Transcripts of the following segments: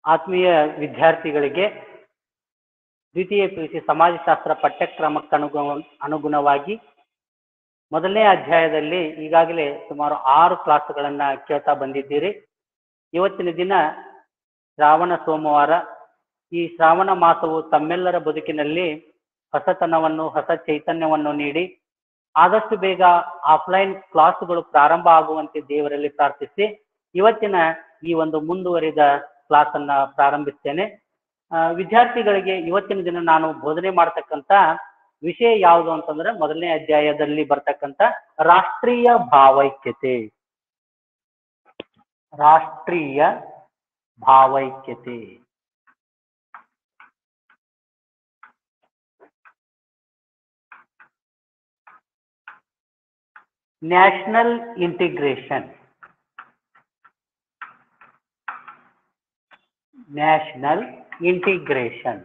ಆತ್ಮೀಯ ವಿದ್ಯಾರ್ಥಿಗಳಿಗೆ ದ್ವಿತೀಯ ಪಿ ಯು ಸಿ ಸಮಾಜಶಾಸ್ತ್ರ ಪಠ್ಯಕ್ರಮಕ್ಕೆ ಅನುಗು ಅನುಗುಣವಾಗಿ ಮೊದಲನೇ ಅಧ್ಯಾಯದಲ್ಲಿ ಈಗಾಗಲೇ ಸುಮಾರು ಆರು ಕ್ಲಾಸ್ಗಳನ್ನು ಕೇಳ್ತಾ ಬಂದಿದ್ದೀರಿ ಇವತ್ತಿನ ದಿನ ಶ್ರಾವಣ ಸೋಮವಾರ ಈ ಶ್ರಾವಣ ಮಾಸವು ತಮ್ಮೆಲ್ಲರ ಬದುಕಿನಲ್ಲಿ ಹೊಸತನವನ್ನು ಹೊಸ ಚೈತನ್ಯವನ್ನು ನೀಡಿ ಆದಷ್ಟು ಬೇಗ ಆಫ್ಲೈನ್ ಕ್ಲಾಸುಗಳು ಪ್ರಾರಂಭ ಆಗುವಂತೆ ದೇವರಲ್ಲಿ ಪ್ರಾರ್ಥಿಸಿ ಇವತ್ತಿನ ಈ ಒಂದು ಮುಂದುವರಿದ ಕ್ಲಾಸ್ ಅನ್ನ ಪ್ರಾರಂಭಿಸ್ತೇನೆ ಆ, ವಿದ್ಯಾರ್ಥಿಗಳಿಗೆ ಇವತ್ತಿನ ದಿನ ನಾನು ಬೋಧನೆ ಮಾಡ್ತಕ್ಕಂಥ ವಿಷಯ ಯಾವುದು ಅಂತಂದ್ರೆ ಮೊದಲನೇ ಅಧ್ಯಾಯದಲ್ಲಿ ಬರ್ತಕ್ಕಂಥ ರಾಷ್ಟ್ರೀಯ ಭಾವೈಕ್ಯತೆ ರಾಷ್ಟ್ರೀಯ ಭಾವೈಕ್ಯತೆ ನ್ಯಾಷನಲ್ ಇಂಟಿಗ್ರೇಷನ್ ನ್ಯಾಷನಲ್ ಇಂಟಿಗ್ರೇಷನ್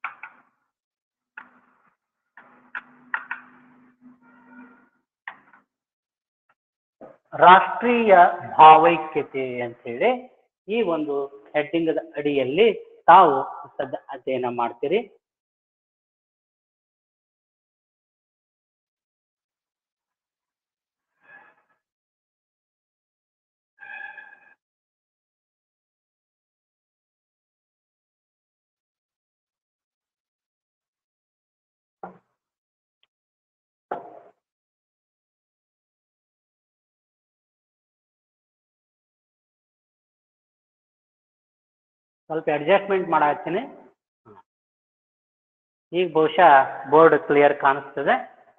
ರಾಷ್ಟ್ರೀಯ ಭಾವೈಕ್ಯತೆ ಅಂತೇಳಿ ಈ ಒಂದು ಹೆಡ್ಡಿಂಗ್ ಅಡಿಯಲ್ಲಿ ತಾವು ಸದ್ಯ ಅಧ್ಯಯನ ಮಾಡ್ತೀರಿ ಸ್ವಲ್ಪ ಅಡ್ಜಸ್ಟ್ಮೆಂಟ್ ಮಾಡಾಕ್ತೀನಿ ಈಗ ಬಹುಶಃ ಬೋರ್ಡ್ ಕ್ಲಿಯರ್ ಕಾಣಿಸ್ತದೆ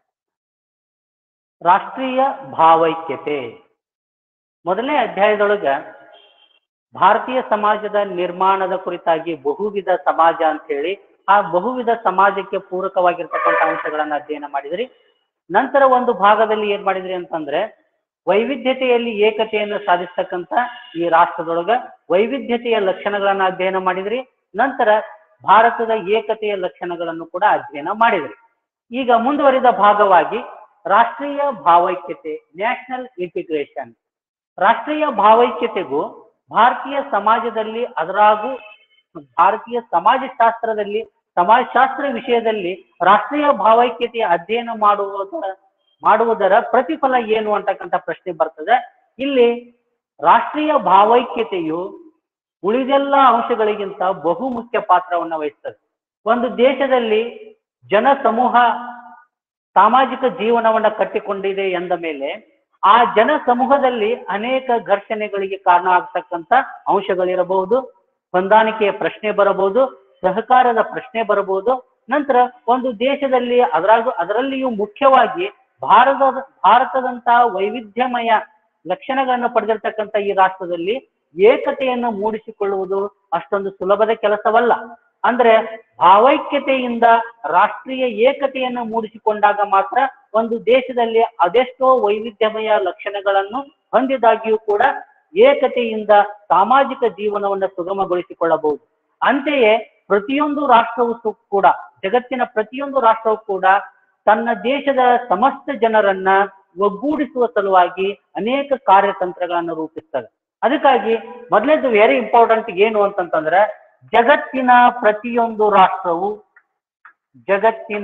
ರಾಷ್ಟ್ರೀಯ ಭಾವೈಕ್ಯತೆ ಮೊದಲನೇ ಅಧ್ಯಾಯದೊಳಗ ಭಾರತೀಯ ಸಮಾಜದ ನಿರ್ಮಾಣದ ಕುರಿತಾಗಿ ಬಹುವಿಧ ಸಮಾಜ ಅಂತ ಹೇಳಿ ಆ ಬಹುವಿಧ ಸಮಾಜಕ್ಕೆ ಪೂರಕವಾಗಿರ್ತಕ್ಕಂಥ ಅಂಶಗಳನ್ನ ಅಧ್ಯಯನ ಮಾಡಿದ್ರಿ ನಂತರ ಒಂದು ಭಾಗದಲ್ಲಿ ಏನ್ ಮಾಡಿದ್ರಿ ಅಂತಂದ್ರೆ ವೈವಿಧ್ಯತೆಯಲ್ಲಿ ಏಕತೆಯನ್ನು ಸಾಧಿಸ್ತಕ್ಕಂಥ ಈ ರಾಷ್ಟ್ರದೊಳಗ ವೈವಿಧ್ಯತೆಯ ಲಕ್ಷಣಗಳನ್ನ ಅಧ್ಯಯನ ಮಾಡಿದ್ರಿ ನಂತರ ಭಾರತದ ಏಕತೆಯ ಲಕ್ಷಣಗಳನ್ನು ಕೂಡ ಅಧ್ಯಯನ ಮಾಡಿದ್ರಿ ಈಗ ಮುಂದುವರಿದ ಭಾಗವಾಗಿ ರಾಷ್ಟ್ರೀಯ ಭಾವೈಕ್ಯತೆ ನ್ಯಾಷನಲ್ ಇಂಟಿಗ್ರೇಷನ್ ರಾಷ್ಟ್ರೀಯ ಭಾವೈಕ್ಯತೆಗೂ ಭಾರತೀಯ ಸಮಾಜದಲ್ಲಿ ಅದರಾಗೂ ಭಾರತೀಯ ಸಮಾಜಶಾಸ್ತ್ರದಲ್ಲಿ ಸಮಾಜಶಾಸ್ತ್ರ ವಿಷಯದಲ್ಲಿ ರಾಷ್ಟ್ರೀಯ ಭಾವೈಕ್ಯತೆಯ ಅಧ್ಯಯನ ಮಾಡುವುದರ ಮಾಡುವುದರ ಪ್ರತಿಫಲ ಏನು ಅಂತಕ್ಕಂಥ ಪ್ರಶ್ನೆ ಬರ್ತದೆ ಇಲ್ಲಿ ರಾಷ್ಟ್ರೀಯ ಭಾವೈಕ್ಯತೆಯು ಉಳಿದೆಲ್ಲ ಅಂಶಗಳಿಗಿಂತ ಬಹು ಮುಖ್ಯ ಪಾತ್ರವನ್ನು ವಹಿಸ್ತದೆ ಒಂದು ದೇಶದಲ್ಲಿ ಜನ ಸಮೂಹ ಸಾಮಾಜಿಕ ಜೀವನವನ್ನ ಕಟ್ಟಿಕೊಂಡಿದೆ ಎಂದ ಮೇಲೆ ಆ ಜನ ಸಮೂಹದಲ್ಲಿ ಅನೇಕ ಘರ್ಷಣೆಗಳಿಗೆ ಕಾರಣ ಆಗ್ತಕ್ಕಂಥ ಅಂಶಗಳಿರಬಹುದು ಹೊಂದಾಣಿಕೆಯ ಪ್ರಶ್ನೆ ಬರಬಹುದು ಸಹಕಾರದ ಪ್ರಶ್ನೆ ಬರಬಹುದು ನಂತರ ಒಂದು ದೇಶದಲ್ಲಿ ಅದರಾಗ ಅದರಲ್ಲಿಯೂ ಮುಖ್ಯವಾಗಿ ಭಾರತದ ಭಾರತದಂತಹ ವೈವಿಧ್ಯಮಯ ಲಕ್ಷಣಗಳನ್ನು ಪಡೆದಿರ್ತಕ್ಕಂಥ ಈ ರಾಷ್ಟ್ರದಲ್ಲಿ ಏಕತೆಯನ್ನು ಮೂಡಿಸಿಕೊಳ್ಳುವುದು ಅಷ್ಟೊಂದು ಸುಲಭದ ಕೆಲಸವಲ್ಲ ಅಂದ್ರೆ ಭಾವೈಕ್ಯತೆಯಿಂದ ರಾಷ್ಟ್ರೀಯ ಏಕತೆಯನ್ನು ಮೂಡಿಸಿಕೊಂಡಾಗ ಮಾತ್ರ ಒಂದು ದೇಶದಲ್ಲಿ ಅದೆಷ್ಟೋ ವೈವಿಧ್ಯಮಯ ಲಕ್ಷಣಗಳನ್ನು ಹೊಂದಿದಾಗಿಯೂ ಕೂಡ ಏಕತೆಯಿಂದ ಸಾಮಾಜಿಕ ಜೀವನವನ್ನು ಸುಗಮಗೊಳಿಸಿಕೊಳ್ಳಬಹುದು ಅಂತೆಯೇ ಪ್ರತಿಯೊಂದು ರಾಷ್ಟ್ರವು ಸು- ಕೂಡ ಜಗತ್ತಿನ ಪ್ರತಿಯೊಂದು ರಾಷ್ಟ್ರವು ಕೂಡ ತನ್ನ ದೇಶದ ಸಮಸ್ತ ಜನರನ್ನ ಒಗ್ಗೂಡಿಸುವ ಸಲುವಾಗಿ ಅನೇಕ ಕಾರ್ಯತಂತ್ರಗಳನ್ನು ರೂಪಿಸ್ತದೆ ಅದಕ್ಕಾಗಿ ಮೊದಲೇದು ವೆರಿ ಇಂಪಾರ್ಟೆಂಟ್ ಏನು ಅಂತಂತಂದ್ರೆ ಜಗತ್ತಿನ ಪ್ರತಿಯೊಂದು ರಾಷ್ಟ್ರವು ಜಗತ್ತಿನ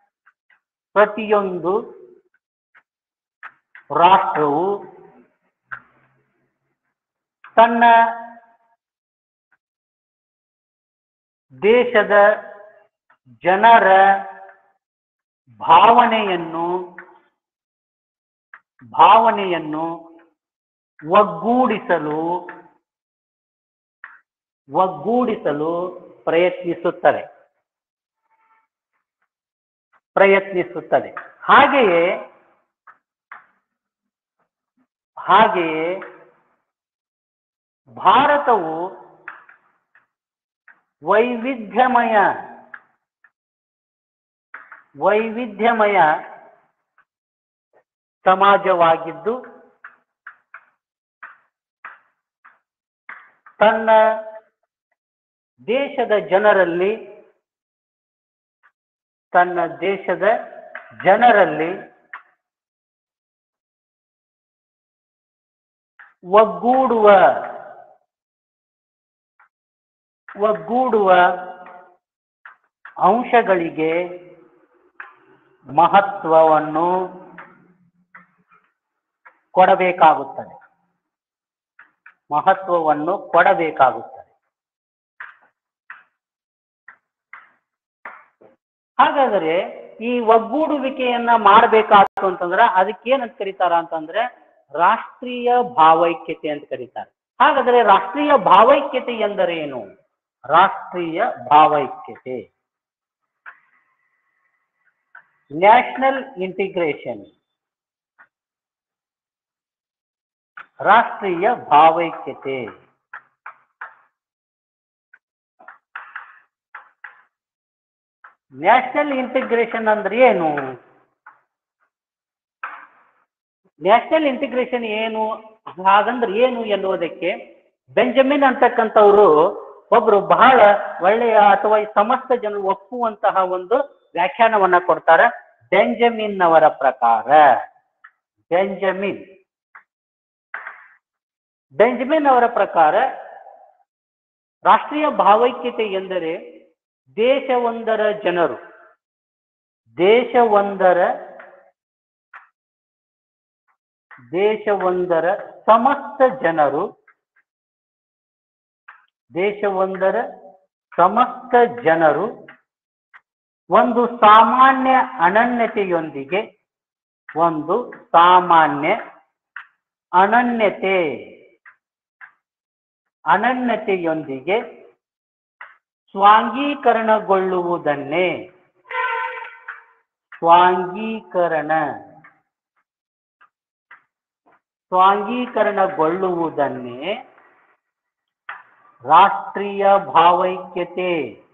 ಪ್ರತಿಯೊಂದು ರಾಷ್ಟ್ರವು ತನ್ನ ದೇಶದ ಜನರ ಭಾವನೆಯನ್ನು ಭಾವನೆಯನ್ನು ಒಗ್ಗೂಡಿಸಲು ಒಗ್ಗೂಡಿಸಲು ಪ್ರಯತ್ನಿಸುತ್ತದೆ ಪ್ರಯತ್ನಿಸುತ್ತದೆ ಹಾಗೆಯೇ ಹಾಗೆಯೇ ಭಾರತವು ವೈವಿಧ್ಯಮಯ ವೈವಿಧ್ಯಮಯ ಸಮಾಜವಾಗಿದ್ದು ತನ್ನ ದೇಶದ ಜನರಲ್ಲಿ ತನ್ನ ದೇಶದ ಜನರಲ್ಲಿ ಒಗ್ಗೂಡುವ ಒಗ್ಗೂಡುವ ಅಂಶಗಳಿಗೆ ಮಹತ್ವವನ್ನು ಕೊಡಬೇಕಾಗುತ್ತದೆ ಮಹತ್ವವನ್ನು ಕೊಡಬೇಕಾಗುತ್ತದೆ ಹಾಗಾದರೆ ಈ ಒಗ್ಗೂಡುವಿಕೆಯನ್ನ ಮಾಡಬೇಕಾಯ್ತು ಅಂತಂದ್ರೆ ಅದಕ್ಕೆ ಏನಂತ ಕರೀತಾರ ಅಂತಂದ್ರೆ ರಾಷ್ಟ್ರೀಯ ಭಾವೈಕ್ಯತೆ ಅಂತ ಕರೀತಾರೆ ಹಾಗಾದರೆ ರಾಷ್ಟ್ರೀಯ ಭಾವೈಕ್ಯತೆ ಎಂದರೇನು ರಾಷ್ಟ್ರೀಯ ಭಾವೈಕ್ಯತೆ ನ್ಯಾಷನಲ್ ಇಂಟಿಗ್ರೇಷನ್ ರಾಷ್ಟ್ರೀಯ ಭಾವೈಕ್ಯತೆ ನ್ಯಾಷನಲ್ ಇಂಟಿಗ್ರೇಷನ್ ಅಂದ್ರೆ ಏನು ನ್ಯಾಷನಲ್ ಇಂಟಿಗ್ರೇಷನ್ ಏನು ಹಾಗಂದ್ರೆ ಏನು ಎನ್ನುವುದಕ್ಕೆ ಬೆಂಜಮಿನ್ ಅಂತಕ್ಕಂಥವ್ರು ಒಬ್ರು ಬಹಳ ಒಳ್ಳೆಯ ಅಥವಾ ಈ ಸಮಸ್ತ ಜನರು ಒಪ್ಪುವಂತಹ ಒಂದು ವ್ಯಾಖ್ಯಾನವನ್ನ ಕೊಡ್ತಾರೆ ಬೆಂಜಮಿನ್ ಅವರ ಪ್ರಕಾರ ಬೆಂಜಮಿನ್ ಬೆಂಜಮಿನ್ ಅವರ ಪ್ರಕಾರ ರಾಷ್ಟ್ರೀಯ ಭಾವೈಕ್ಯತೆ ಎಂದರೆ ದೇಶವೊಂದರ ಜನರು ದೇಶವೊಂದರ ದೇಶವೊಂದರ ಸಮಸ್ತ ಜನರು ದೇಶವೊಂದರ ಸಮಸ್ತ ಜನರು ಒಂದು ಸಾಮಾನ್ಯ ಅನನ್ಯತೆಯೊಂದಿಗೆ ಒಂದು ಸಾಮಾನ್ಯ ಅನನ್ಯತೆ ಅನನ್ಯತೆಯೊಂದಿಗೆ ಸ್ವಾಂಗೀಕರಣಗೊಳ್ಳುವುದನ್ನೇ ಸ್ವಾಂಗೀಕರಣ ಸ್ವಾಂಗೀಕರಣಗೊಳ್ಳುವುದನ್ನೇ ರಾಷ್ಟ್ರೀಯ ಭಾವೈಕ್ಯತೆ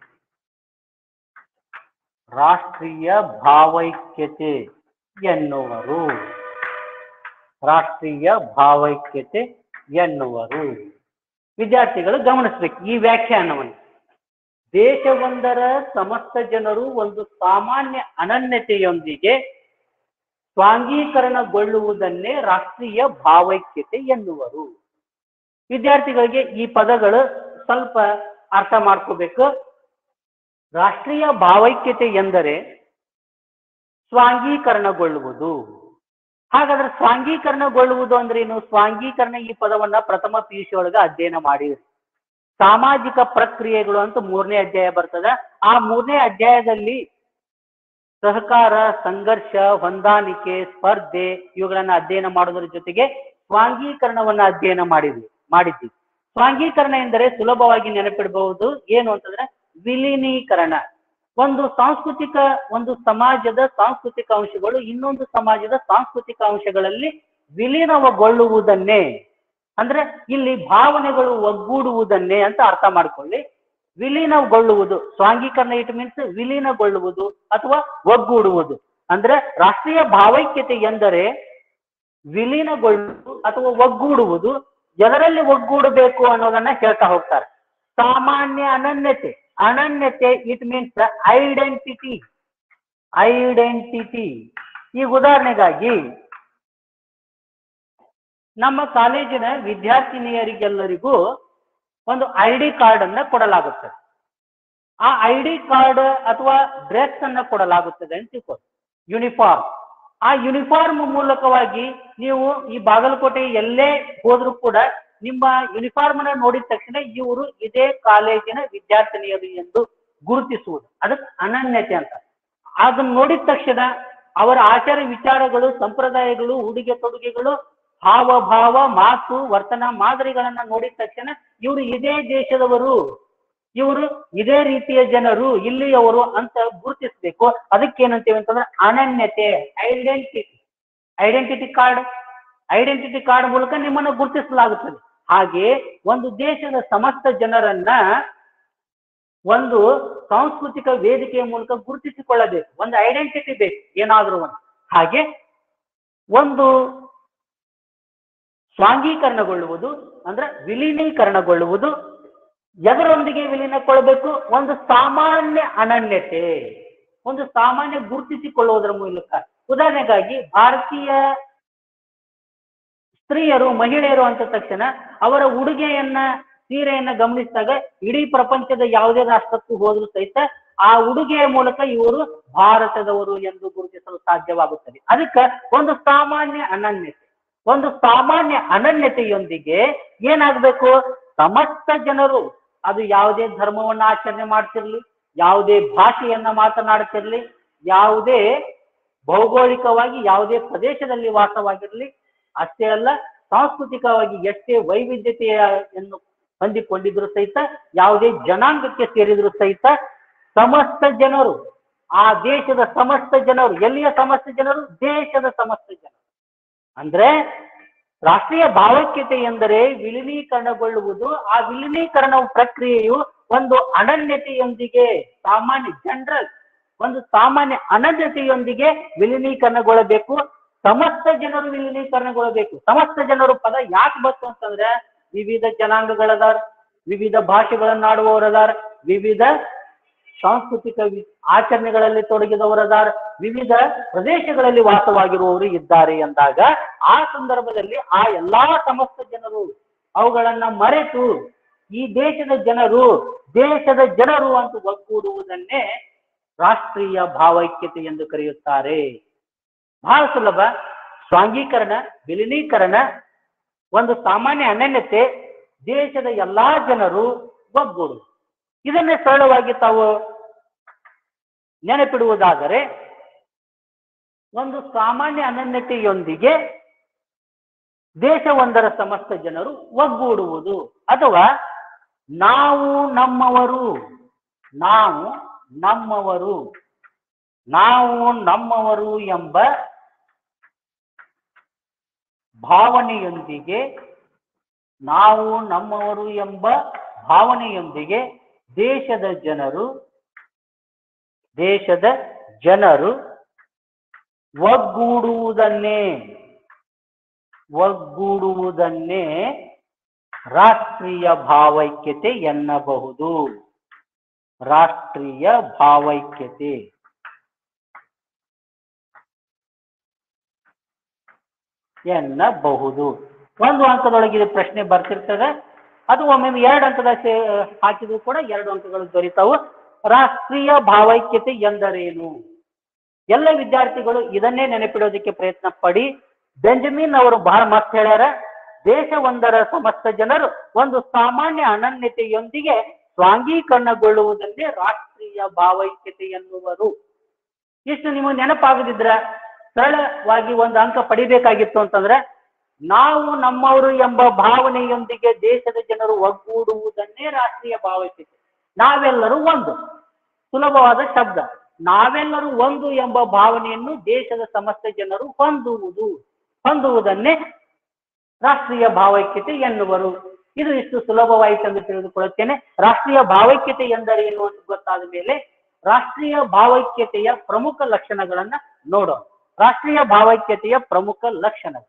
ರಾಷ್ಟ್ರೀಯ ಭಾವೈಕ್ಯತೆ ಎನ್ನುವರು ರಾಷ್ಟ್ರೀಯ ಭಾವೈಕ್ಯತೆ ಎನ್ನುವರು ವಿದ್ಯಾರ್ಥಿಗಳು ಗಮನಿಸಬೇಕು ಈ ವ್ಯಾಖ್ಯಾನವನ್ನು ದೇಶವೊಂದರ ಸಮಸ್ತ ಜನರು ಒಂದು ಸಾಮಾನ್ಯ ಅನನ್ಯತೆಯೊಂದಿಗೆ ಸ್ವಾಂಗೀಕರಣಗೊಳ್ಳುವುದನ್ನೇ ರಾಷ್ಟ್ರೀಯ ಭಾವೈಕ್ಯತೆ ಎನ್ನುವರು ವಿದ್ಯಾರ್ಥಿಗಳಿಗೆ ಈ ಪದಗಳು ಸ್ವಲ್ಪ ಅರ್ಥ ಮಾಡ್ಕೋಬೇಕು ರಾಷ್ಟ್ರೀಯ ಭಾವೈಕ್ಯತೆ ಎಂದರೆ ಸ್ವಾಂಗೀಕರಣಗೊಳ್ಳುವುದು ಹಾಗಾದ್ರೆ ಸ್ವಾಂಗೀಕರಣಗೊಳ್ಳುವುದು ಅಂದ್ರೆ ಏನು ಸ್ವಾಂಗೀಕರಣ ಈ ಪದವನ್ನ ಪ್ರಥಮ ಪಿ ಯು ಸಿ ಒಳಗ ಅಧ್ಯಯನ ಮಾಡಿದ್ರಿ ಸಾಮಾಜಿಕ ಪ್ರಕ್ರಿಯೆಗಳು ಅಂತ ಮೂರನೇ ಅಧ್ಯಾಯ ಬರ್ತದೆ ಆ ಮೂರನೇ ಅಧ್ಯಾಯದಲ್ಲಿ ಸಹಕಾರ ಸಂಘರ್ಷ ಹೊಂದಾಣಿಕೆ ಸ್ಪರ್ಧೆ ಇವುಗಳನ್ನ ಅಧ್ಯಯನ ಮಾಡೋದ್ರ ಜೊತೆಗೆ ಸ್ವಾಂಗೀಕರಣವನ್ನ ಅಧ್ಯಯನ ಮಾಡಿದ್ವಿ ಮಾಡಿದ್ವಿ ಸ್ವಾಂಗೀಕರಣ ಎಂದರೆ ಸುಲಭವಾಗಿ ನೆನಪಿಡಬಹುದು ಏನು ಅಂತಂದ್ರೆ ವಿಲೀನೀಕರಣ ಒಂದು ಸಾಂಸ್ಕೃತಿಕ ಒಂದು ಸಮಾಜದ ಸಾಂಸ್ಕೃತಿಕ ಅಂಶಗಳು ಇನ್ನೊಂದು ಸಮಾಜದ ಸಾಂಸ್ಕೃತಿಕ ಅಂಶಗಳಲ್ಲಿ ವಿಲೀನಗೊಳ್ಳುವುದನ್ನೇ ಅಂದ್ರೆ ಇಲ್ಲಿ ಭಾವನೆಗಳು ಒಗ್ಗೂಡುವುದನ್ನೇ ಅಂತ ಅರ್ಥ ಮಾಡ್ಕೊಳ್ಳಿ ವಿಲೀನಗೊಳ್ಳುವುದು ಸ್ವಾಂಗೀಕರಣ ಇಟ್ ಮೀನ್ಸ್ ವಿಲೀನಗೊಳ್ಳುವುದು ಅಥವಾ ಒಗ್ಗೂಡುವುದು ಅಂದ್ರೆ ರಾಷ್ಟ್ರೀಯ ಭಾವೈಕ್ಯತೆ ಎಂದರೆ ವಿಲೀನಗೊಳ್ಳುವುದು ಅಥವಾ ಒಗ್ಗೂಡುವುದು ಎದರಲ್ಲಿ ಒಗ್ಗೂಡಬೇಕು ಅನ್ನೋದನ್ನ ಹೇಳ್ತಾ ಹೋಗ್ತಾರೆ ಸಾಮಾನ್ಯ ಅನನ್ಯತೆ ಅನನ್ಯತೆ ಇಟ್ ಮೀನ್ಸ್ ಐಡೆಂಟಿಟಿ ಐಡೆಂಟಿಟಿ ಈಗ ಉದಾಹರಣೆಗಾಗಿ ನಮ್ಮ ಕಾಲೇಜಿನ ವಿದ್ಯಾರ್ಥಿನಿಯರಿಗೆಲ್ಲರಿಗೂ ಒಂದು ಐ ಡಿ ಕಾರ್ಡ್ ಅನ್ನ ಕೊಡಲಾಗುತ್ತದೆ ಆ ಐ ಡಿ ಕಾರ್ಡ್ ಅಥವಾ ಡ್ರೆಸ್ ಅನ್ನ ಕೊಡಲಾಗುತ್ತದೆ ಅಂತ ತಿಳ್ಕೊ ಯೂನಿಫಾರ್ಮ್ ಆ ಯೂನಿಫಾರ್ಮ್ ಮೂಲಕವಾಗಿ ನೀವು ಈ ಬಾಗಲಕೋಟೆ ಎಲ್ಲೇ ಹೋದ್ರೂ ಕೂಡ ನಿಮ್ಮ ಯೂನಿಫಾರ್ಮ್ ಅನ್ನ ನೋಡಿದ ತಕ್ಷಣ ಇವರು ಇದೇ ಕಾಲೇಜಿನ ವಿದ್ಯಾರ್ಥಿನಿಯರು ಎಂದು ಗುರುತಿಸುವುದು ಅದಕ್ಕೆ ಅನನ್ಯತೆ ಅಂತ ಅದನ್ನ ನೋಡಿದ ತಕ್ಷಣ ಅವರ ಆಚಾರ ವಿಚಾರಗಳು ಸಂಪ್ರದಾಯಗಳು ಉಡುಗೆ ತೊಡುಗೆಗಳು ಹಾವಭಾವ ಮಾತು ವರ್ತನ ಮಾದರಿಗಳನ್ನ ನೋಡಿದ ತಕ್ಷಣ ಇವರು ಇದೇ ದೇಶದವರು ಇವರು ಇದೇ ರೀತಿಯ ಜನರು ಇಲ್ಲಿಯವರು ಅಂತ ಗುರುತಿಸಬೇಕು ಅದಕ್ಕೇನಂತೇವೆ ಅಂತಂದ್ರೆ ಅನನ್ಯತೆ identity identity card identity card ಮೂಲಕ ನಿಮ್ಮನ್ನು ಗುರುತಿಸಲಾಗುತ್ತದೆ ಹಾಗೆ ಒಂದು ದೇಶದ ಸಮಸ್ತ ಜನರನ್ನ ಒಂದು ಸಾಂಸ್ಕೃತಿಕ ವೇದಿಕೆಯ ಮೂಲಕ ಗುರುತಿಸಿಕೊಳ್ಳಬೇಕು ಒಂದು ಐಡೆಂಟಿಟಿ ಬೇಕು ಏನಾದ್ರೂ ಒಂದು ಹಾಗೆ ಒಂದು ಸ್ವಾಂಗೀಕರಣಗೊಳ್ಳುವುದು ಅಂದ್ರೆ ವಿಲೀನೀಕರಣಗೊಳ್ಳುವುದು ಎದರೊಂದಿಗೆ ವಿಲೀನಗೊಳ್ಳಬೇಕು ಒಂದು ಸಾಮಾನ್ಯ ಅನನ್ಯತೆ ಒಂದು ಸಾಮಾನ್ಯ ಗುರುತಿಸಿಕೊಳ್ಳುವುದರ ಮೂಲಕ ಉದಾಹರಣೆಗಾಗಿ ಭಾರತೀಯ ಸ್ತ್ರೀಯರು ಮಹಿಳೆಯರು ಅಂತ ತಕ್ಷಣ ಅವರ ಉಡುಗೆಯನ್ನ ಸೀರೆಯನ್ನ ಗಮನಿಸಿದಾಗ ಇಡೀ ಪ್ರಪಂಚದ ಯಾವುದೇ ರಾಷ್ಟ್ರಕ್ಕೂ ಹೋದ್ರೂ ಸಹಿತ ಆ ಉಡುಗೆಯ ಮೂಲಕ ಇವರು ಭಾರತದವರು ಎಂದು ಗುರುತಿಸಲು ಸಾಧ್ಯವಾಗುತ್ತದೆ ಅದಕ್ಕೆ ಒಂದು ಸಾಮಾನ್ಯ ಅನನ್ಯತೆ ಒಂದು ಸಾಮಾನ್ಯ ಅನನ್ಯತೆಯೊಂದಿಗೆ ಏನಾಗಬೇಕು ಸಮಸ್ತ ಜನರು ಅದು ಯಾವುದೇ ಧರ್ಮವನ್ನ ಆಚರಣೆ ಮಾಡ್ತಿರ್ಲಿ ಯಾವುದೇ ಭಾಷೆಯನ್ನ ಮಾತನಾಡ್ತಿರ್ಲಿ ಯಾವುದೇ ಭೌಗೋಳಿಕವಾಗಿ ಯಾವುದೇ ಪ್ರದೇಶದಲ್ಲಿ ವಾಸವಾಗಿರಲಿ ಅಷ್ಟೇ ಅಲ್ಲ ಸಾಂಸ್ಕೃತಿಕವಾಗಿ ಎಷ್ಟೇ ವೈವಿಧ್ಯತೆಯನ್ನು ಹೊಂದಿಕೊಂಡಿದ್ರು ಸಹಿತ ಯಾವುದೇ ಜನಾಂಗಕ್ಕೆ ಸೇರಿದ್ರು ಸಹಿತ ಸಮಸ್ತ ಜನರು ಆ ದೇಶದ ಸಮಸ್ತ ಜನರು ಎಲ್ಲಿಯ ಸಮಸ್ತ ಜನರು ದೇಶದ ಸಮಸ್ತ ಜನರು ಅಂದ್ರೆ ರಾಷ್ಟ್ರೀಯ ಭಾವೈಕ್ಯತೆ ಎಂದರೆ ವಿಲೀನೀಕರಣಗೊಳ್ಳುವುದು ಆ ವಿಲೀನೀಕರಣ ಪ್ರಕ್ರಿಯೆಯು ಒಂದು ಅನನ್ಯತೆಯೊಂದಿಗೆ ಸಾಮಾನ್ಯ ಜನರಲ್ ಒಂದು ಸಾಮಾನ್ಯ ಅನನ್ಯತೆಯೊಂದಿಗೆ ವಿಲೀನೀಕರಣಗೊಳ್ಳಬೇಕು ಸಮಸ್ತ ಜನರು ವಿಲೀನೀಕರಣಗೊಳ್ಳಬೇಕು ಸಮಸ್ತ ಜನರು ಪದ ಯಾಕೆ ಬಂತು ಅಂತಂದ್ರೆ ವಿವಿಧ ಜನಾಂಗಗಳದಾರ ವಿವಿಧ ಭಾಷೆಗಳನ್ನಾಡುವವರದಾರ ವಿವಿಧ ಸಾಂಸ್ಕೃತಿಕ ವಿ- ಆಚರಣೆಗಳಲ್ಲಿ ತೊಡಗಿದವರದಾರ ವಿವಿಧ ಪ್ರದೇಶಗಳಲ್ಲಿ ವಾಸವಾಗಿರುವವರು ಇದ್ದಾರೆ ಎಂದಾಗ ಆ ಸಂದರ್ಭದಲ್ಲಿ ಆ ಎಲ್ಲಾ ಸಮಸ್ತ ಜನರು ಅವುಗಳನ್ನ ಮರೆತು ಈ ದೇಶದ ಜನರು ದೇಶದ ಜನರು ಅಂತ ಒಗ್ಗೂಡುವುದನ್ನೇ ರಾಷ್ಟ್ರೀಯ ಭಾವೈಕ್ಯತೆ ಎಂದು ಕರೆಯುತ್ತಾರೆ ಬಹಳ ಸುಲಭ ಸ್ವಾಂಗೀಕರಣ ವಿಲೀನೀಕರಣ ಒಂದು ಸಾಮಾನ್ಯ ಅನನ್ಯತೆ ದೇಶದ ಎಲ್ಲಾ ಜನರು ಒಗ್ಗೂಡು ಇದನ್ನೇ ಸರಳವಾಗಿ ತಾವು ನೆನಪಿಡುವುದಾದರೆ ಒಂದು ಸಾಮಾನ್ಯ ಅನನ್ಯತೆಯೊಂದಿಗೆ ದೇಶವೊಂದರ ಸಮಸ್ತ ಜನರು ಒಗ್ಗೂಡುವುದು ಅಥವಾ ನಾವು ನಮ್ಮವರು ನಾವು ನಮ್ಮವರು ನಾವು ನಮ್ಮವರು ಎಂಬ ಭಾವನೆಯೊಂದಿಗೆ ನಾವು ನಮ್ಮವರು ಎಂಬ ಭಾವನೆಯೊಂದಿಗೆ ದೇಶದ ಜನರು ದೇಶದ ಜನರು ಒಗ್ಗೂಡುವುದನ್ನೇ ಒಗ್ಗೂಡುವುದನ್ನೇ ರಾಷ್ಟ್ರೀಯ ಭಾವೈಕ್ಯತೆ ಎನ್ನಬಹುದು ರಾಷ್ಟ್ರೀಯ ಭಾವೈಕ್ಯತೆ ಎನ್ನಬಹುದು ಒಂದು ಅಂಕದೊಳಗೆ ಇದು ಪ್ರಶ್ನೆ ಬರ್ತಿರ್ತದೆ ಅದು ಒಮ್ಮೊಮ್ಮೆ ಎರಡು ಅಂಕದ ಸೇ ಹಾಕಿದ್ರು ಕೂಡ ಎರಡು ಅಂಕಗಳು ದೊರೀತಾವು ರಾಷ್ಟ್ರೀಯ ಭಾವೈಕ್ಯತೆ ಎಂದರೇನು ಎಲ್ಲ ವಿದ್ಯಾರ್ಥಿಗಳು ಇದನ್ನೇ ನೆನಪಿಡೋದಕ್ಕೆ ಪ್ರಯತ್ನ ಪಡಿ ಬೆಂಜಮಿನ್ ಅವರು ಬಹಳ ಮಸ್ತ್ ಹೇಳ್ಯಾರ ದೇಶವೊಂದರ ಸಮಸ್ತ ಜನರು ಒಂದು ಸಾಮಾನ್ಯ ಅನನ್ಯತೆಯೊಂದಿಗೆ ಸ್ವಾಂಗೀಕರಣಗೊಳ್ಳುವುದನ್ನೇ ರಾಷ್ಟ್ರೀಯ ಭಾವೈಕ್ಯತೆ ಎನ್ನುವರು ಇಷ್ಟು ನಿಮಗೆ ನೆನಪಾಗದಿದ್ರ ಸರಳವಾಗಿ ಒಂದು ಅಂಕ ಪಡಿಬೇಕಾಗಿತ್ತು ಅಂತಂದ್ರೆ ನಾವು ನಮ್ಮವರು ಎಂಬ ಭಾವನೆಯೊಂದಿಗೆ ದೇಶದ ಜನರು ಒಗ್ಗೂಡುವುದನ್ನೇ ರಾಷ್ಟ್ರೀಯ ಭಾವೈಕ್ಯತೆ ನಾವೆಲ್ಲರೂ ಒಂದು ಸುಲಭವಾದ ಶಬ್ದ ನಾವೆಲ್ಲರೂ ಒಂದು ಎಂಬ ಭಾವನೆಯನ್ನು ದೇಶದ ಸಮಸ್ತ ಜನರು ಹೊಂದುವುದು ಹೊಂದುವುದನ್ನೇ ರಾಷ್ಟ್ರೀಯ ಭಾವೈಕ್ಯತೆ ಎನ್ನುವರು ಇದು ಇಷ್ಟು ಸುಲಭವಾಯಿತು ಎಂದು ತಿಳಿದುಕೊಳ್ಳುತ್ತೇನೆ ರಾಷ್ಟ್ರೀಯ ಭಾವೈಕ್ಯತೆ ಎಂದರೇನು ಅಂತ ಗೊತ್ತಾದ ಮೇಲೆ ರಾಷ್ಟ್ರೀಯ ಭಾವೈಕ್ಯತೆಯ ಪ್ರಮುಖ ಲಕ್ಷಣಗಳನ್ನ ನೋಡೋಣ ರಾಷ್ಟ್ರೀಯ ಭಾವೈಕ್ಯತೆಯ ಪ್ರಮುಖ ಲಕ್ಷಣಗಳು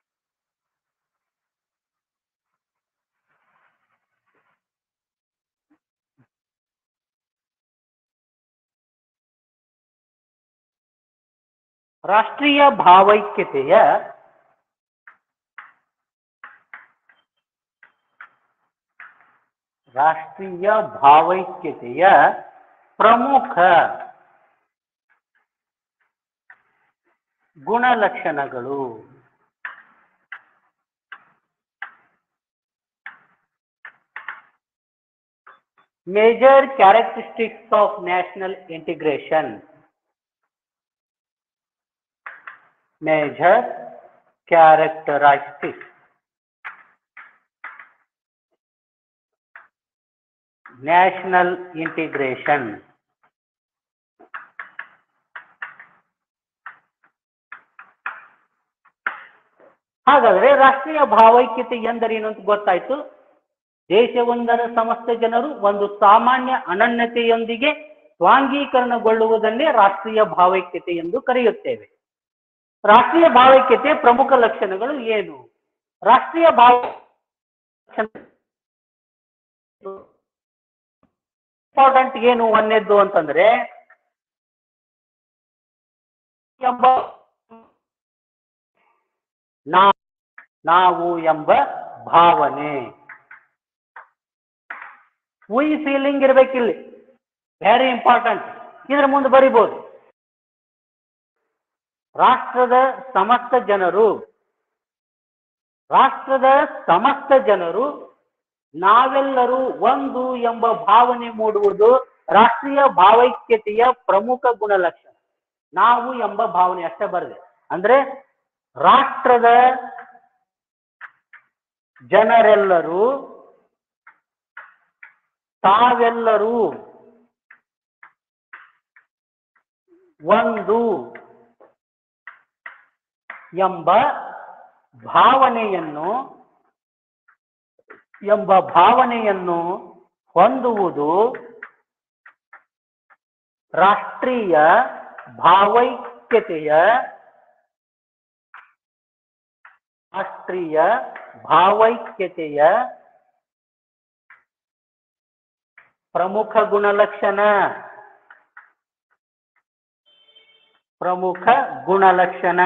ರಾಷ್ಟ್ರೀಯ ಭಾವೈಕ್ಯತೆಯ ರಾಷ್ಟ್ರೀಯ ಭಾವೈಕ್ಯತೆಯ ಪ್ರಮುಖ ಗುಣಲಕ್ಷಣಗಳು major characteristics of national integration major characteristics. National integration. ಹಾಗಾದ್ರೆ ರಾಷ್ಟ್ರೀಯ ಭಾವೈಕ್ಯತೆ ಎಂದರೇನು ಅಂತ ಗೊತ್ತಾಯ್ತು ದೇಶವೊಂದರ ಸಮಸ್ತ ಜನರು ಒಂದು ಸಾಮಾನ್ಯ ಅನನ್ಯತೆಯೊಂದಿಗೆ ಸ್ವಾಂಗೀಕರಣಗೊಳ್ಳುವುದನ್ನೇ ರಾಷ್ಟ್ರೀಯ ಭಾವೈಕ್ಯತೆ ಎಂದು ಕರೆಯುತ್ತೇವೆ ರಾಷ್ಟ್ರೀಯ ಭಾವೈಕ್ಯತೆ ಪ್ರಮುಖ ಲಕ್ಷಣಗಳು ಏನು ರಾಷ್ಟ್ರೀಯ ಭಾವ ಇಂಪಾರ್ಟೆಂಟ್ ಏನು ಒಂದನೇದ್ದು ಅಂತಂದ್ರೆ ಎಂಬ ನಾ- ನಾವು ಎಂಬ ಭಾವನೆ ವಿ ಫೀಲಿಂಗ್ ಇರ್ಬೇಕಿಲ್ಲಿ ವೆರಿ ಇಂಪಾರ್ಟೆಂಟ್ ಇದ್ರ ಮುಂದೆ ಬರಿಬೋದು ರಾಷ್ಟ್ರದ ಸಮಸ್ತ ಜನರು ರಾಷ್ಟ್ರದ ಸಮಸ್ತ ಜನರು ನಾವೆಲ್ಲರೂ ಒಂದು ಎಂಬ ಭಾವನೆ ಮೂಡುವುದು ರಾಷ್ಟ್ರೀಯ ಭಾವೈಕ್ಯತೆಯ ಪ್ರಮುಖ ಗುಣಲಕ್ಷಣ ನಾವು ಎಂಬ ಭಾವನೆ ಅಷ್ಟೇ ಬರದೆ ಅಂದ್ರೆ ರಾಷ್ಟ್ರದ ಜನರೆಲ್ಲರೂ ತಾವೆಲ್ಲರೂ ಒಂದು ಎಂಬ ಭಾವನೆಯನ್ನು ಎಂಬ ಭಾವನೆಯನ್ನು ಹೊಂದುವುದು ರಾಷ್ಟ್ರೀಯ ಭಾವೈಕ್ಯತೆಯ ರಾಷ್ಟ್ರೀಯ ಭಾವೈಕ್ಯತೆಯ ಪ್ರಮುಖ ಗುಣಲಕ್ಷಣ ಪ್ರಮುಖ ಗುಣಲಕ್ಷಣ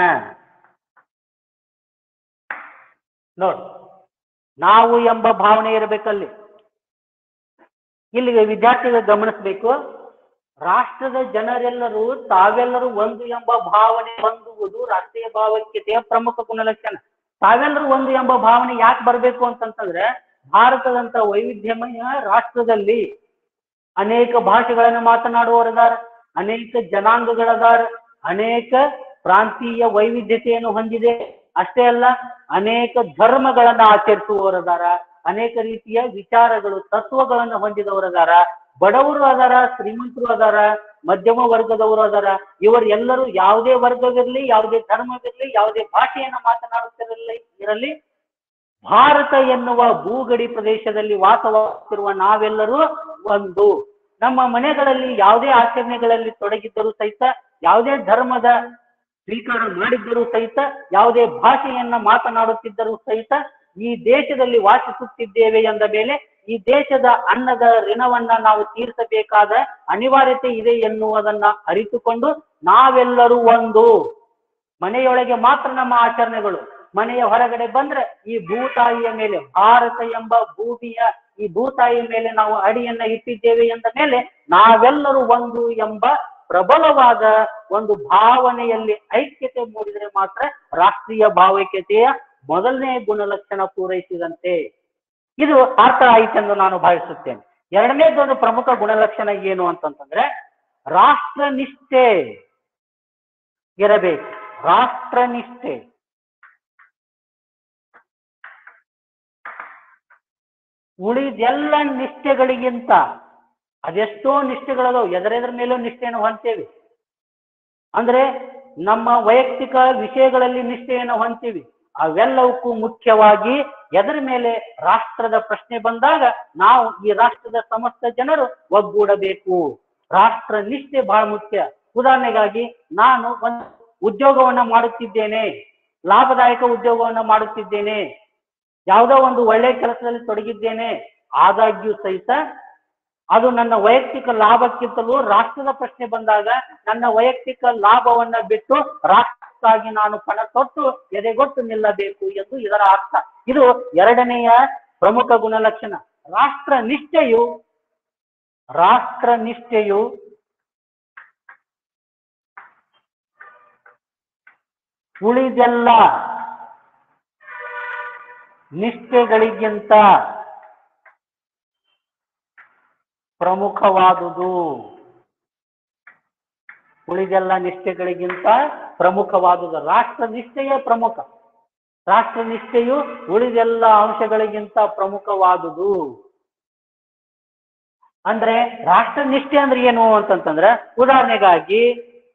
ನೋಡಿ ನಾವು ಎಂಬ ಭಾವನೆ ಇರಬೇಕಲ್ಲಿ ಇಲ್ಲಿಗೆ ವಿದ್ಯಾರ್ಥಿಗಳು ಗಮನಿಸಬೇಕು ರಾಷ್ಟ್ರದ ಜನರೆಲ್ಲರೂ ತಾವೆಲ್ಲರೂ ಒಂದು ಎಂಬ ಭಾವನೆ ಹೊಂದುವುದು ರಾಷ್ಟ್ರೀಯ ಭಾವೈಕ್ಯತೆಯ ಪ್ರಮುಖ ಗುಣಲಕ್ಷಣ ತಾವೆಲ್ಲರೂ ಒಂದು ಎಂಬ ಭಾವನೆ ಯಾಕೆ ಬರಬೇಕು ಅಂತಂತಂದ್ರೆ ಭಾರತದಂತ ವೈವಿಧ್ಯಮಯ ರಾಷ್ಟ್ರದಲ್ಲಿ ಅನೇಕ ಭಾಷೆಗಳನ್ನು ಮಾತನಾಡುವವರದಾರ ಅನೇಕ ಜನಾಂಗಗಳದಾರ ಅನೇಕ ಪ್ರಾಂತೀಯ ವೈವಿಧ್ಯತೆಯನ್ನು ಹೊಂದಿದೆ ಅಷ್ಟೇ ಅಲ್ಲ ಅನೇಕ ಧರ್ಮಗಳನ್ನ ಆಚರಿಸುವವರದಾರ ಅನೇಕ ರೀತಿಯ ವಿಚಾರಗಳು ತತ್ವಗಳನ್ನು ಹೊಂದಿದವರದಾರ ಬಡವರು ಅದಾರ ಶ್ರೀಮಂತರು ಅದಾರ ಮಧ್ಯಮ ವರ್ಗದವರು ಅದಾರ ಇವರೆಲ್ಲರೂ ಯಾವುದೇ ವರ್ಗವಿರಲಿ ಯಾವುದೇ ಧರ್ಮವಿರಲಿ ಯಾವುದೇ ಭಾಷೆಯನ್ನು ಮಾತನಾಡುತ್ತಿರಲಿ ಇರಲಿ ಭಾರತ ಎನ್ನುವ ಭೂಗಡಿ ಪ್ರದೇಶದಲ್ಲಿ ವಾಸವಾಗುತ್ತಿರುವ ನಾವೆಲ್ಲರೂ ಒಂದು ನಮ್ಮ ಮನೆಗಳಲ್ಲಿ ಯಾವುದೇ ಆಚರಣೆಗಳಲ್ಲಿ ತೊಡಗಿದ್ದರೂ ಸಹಿತ ಯಾವುದೇ ಧರ್ಮದ ಸ್ವೀಕಾರ ಮಾಡಿದ್ದರೂ ಸಹಿತ ಯಾವುದೇ ಭಾಷೆಯನ್ನ ಮಾತನಾಡುತ್ತಿದ್ದರೂ ಸಹಿತ ಈ ದೇಶದಲ್ಲಿ ವಾಸಿಸುತ್ತಿದ್ದೇವೆ ಎಂದ ಮೇಲೆ ಈ ದೇಶದ ಅನ್ನದ ಋಣವನ್ನ ನಾವು ತೀರಿಸಬೇಕಾದ ಅನಿವಾರ್ಯತೆ ಇದೆ ಎನ್ನುವುದನ್ನ ಅರಿತುಕೊಂಡು ನಾವೆಲ್ಲರೂ ಒಂದು ಮನೆಯೊಳಗೆ ಮಾತ್ರ ನಮ್ಮ ಆಚರಣೆಗಳು ಮನೆಯ ಹೊರಗಡೆ ಬಂದ್ರೆ ಈ ಭೂತಾಯಿಯ ಮೇಲೆ ಭಾರತ ಎಂಬ ಭೂಮಿಯ ಈ ಭೂತಾಯಿಯ ಮೇಲೆ ನಾವು ಅಡಿಯನ್ನ ಇಟ್ಟಿದ್ದೇವೆ ಎಂದ ಮೇಲೆ ನಾವೆಲ್ಲರೂ ಒಂದು ಎಂಬ ಪ್ರಬಲವಾದ ಒಂದು ಭಾವನೆಯಲ್ಲಿ ಐಕ್ಯತೆ ಮೂಡಿದರೆ ಮಾತ್ರ ರಾಷ್ಟ್ರೀಯ ಭಾವೈಕ್ಯತೆಯ ಮೊದಲನೇ ಗುಣಲಕ್ಷಣ ಪೂರೈಸಿದಂತೆ ಇದು ಅರ್ಥ ಆಯಿತೆಂದು ನಾನು ಭಾವಿಸುತ್ತೇನೆ ಎರಡನೇದೊಂದು ಪ್ರಮುಖ ಗುಣಲಕ್ಷಣ ಏನು ಅಂತಂತಂದ್ರೆ ರಾಷ್ಟ್ರನಿಷ್ಠೆ ಇರಬೇಕು ರಾಷ್ಟ್ರನಿಷ್ಠೆ ಉಳಿದೆಲ್ಲ ನಿಷ್ಠೆಗಳಿಗಿಂತ ಅದೆಷ್ಟೋ ನಿಷ್ಠೆಗಳದಾವು ಎದರೆದ್ರ ಮೇಲೂ ನಿಷ್ಠೆಯನ್ನು ಹೊಂತೇವೆ ಅಂದ್ರೆ ನಮ್ಮ ವೈಯಕ್ತಿಕ ವಿಷಯಗಳಲ್ಲಿ ನಿಷ್ಠೆಯನ್ನು ಹೊಂತೀವಿ ಅವೆಲ್ಲವಕ್ಕೂ ಮುಖ್ಯವಾಗಿ ಎದರ ಮೇಲೆ ರಾಷ್ಟ್ರದ ಪ್ರಶ್ನೆ ಬಂದಾಗ ನಾವು ಈ ರಾಷ್ಟ್ರದ ಸಮಸ್ತ ಜನರು ಒಗ್ಗೂಡಬೇಕು ರಾಷ್ಟ್ರ ನಿಷ್ಠೆ ಬಹಳ ಮುಖ್ಯ ಉದಾಹರಣೆಗಾಗಿ ನಾನು ಒಂದು ಉದ್ಯೋಗವನ್ನ ಮಾಡುತ್ತಿದ್ದೇನೆ ಲಾಭದಾಯಕ ಉದ್ಯೋಗವನ್ನ ಮಾಡುತ್ತಿದ್ದೇನೆ ಯಾವುದೋ ಒಂದು ಒಳ್ಳೆ ಕೆಲಸದಲ್ಲಿ ತೊಡಗಿದ್ದೇನೆ ಆದಾಗ್ಯೂ ಸಹಿತ ಅದು ನನ್ನ ವೈಯಕ್ತಿಕ ಲಾಭಕ್ಕಿಂತಲೂ ರಾಷ್ಟ್ರದ ಪ್ರಶ್ನೆ ಬಂದಾಗ ನನ್ನ ವೈಯಕ್ತಿಕ ಲಾಭವನ್ನ ಬಿಟ್ಟು ರಾಷ್ಟ್ರಕ್ಕಾಗಿ ನಾನು ಪಣ ತೊಟ್ಟು ಎದೆಗೊಟ್ಟು ನಿಲ್ಲಬೇಕು ಎಂದು ಇದರ ಅರ್ಥ ಇದು ಎರಡನೆಯ ಪ್ರಮುಖ ಗುಣಲಕ್ಷಣ ರಾಷ್ಟ್ರ ನಿಷ್ಠೆಯು ರಾಷ್ಟ್ರ ನಿಷ್ಠೆಯು ಉಳಿದೆಲ್ಲ ನಿಷ್ಠೆಗಳಿಗಿಂತ ಪ್ರಮುಖವಾದುದು ಉಳಿದೆಲ್ಲ ನಿಷ್ಠೆಗಳಿಗಿಂತ ಪ್ರಮುಖವಾದುದು ರಾಷ್ಟ್ರ ನಿಷ್ಠೆಯೇ ಪ್ರಮುಖ ರಾಷ್ಟ್ರ ನಿಷ್ಠೆಯು ಉಳಿದೆಲ್ಲ ಅಂಶಗಳಿಗಿಂತ ಪ್ರಮುಖವಾದುದು ಅಂದ್ರೆ ರಾಷ್ಟ್ರ ನಿಷ್ಠೆ ಅಂದ್ರೆ ಏನು ಅಂತಂತಂದ್ರೆ ಉದಾಹರಣೆಗಾಗಿ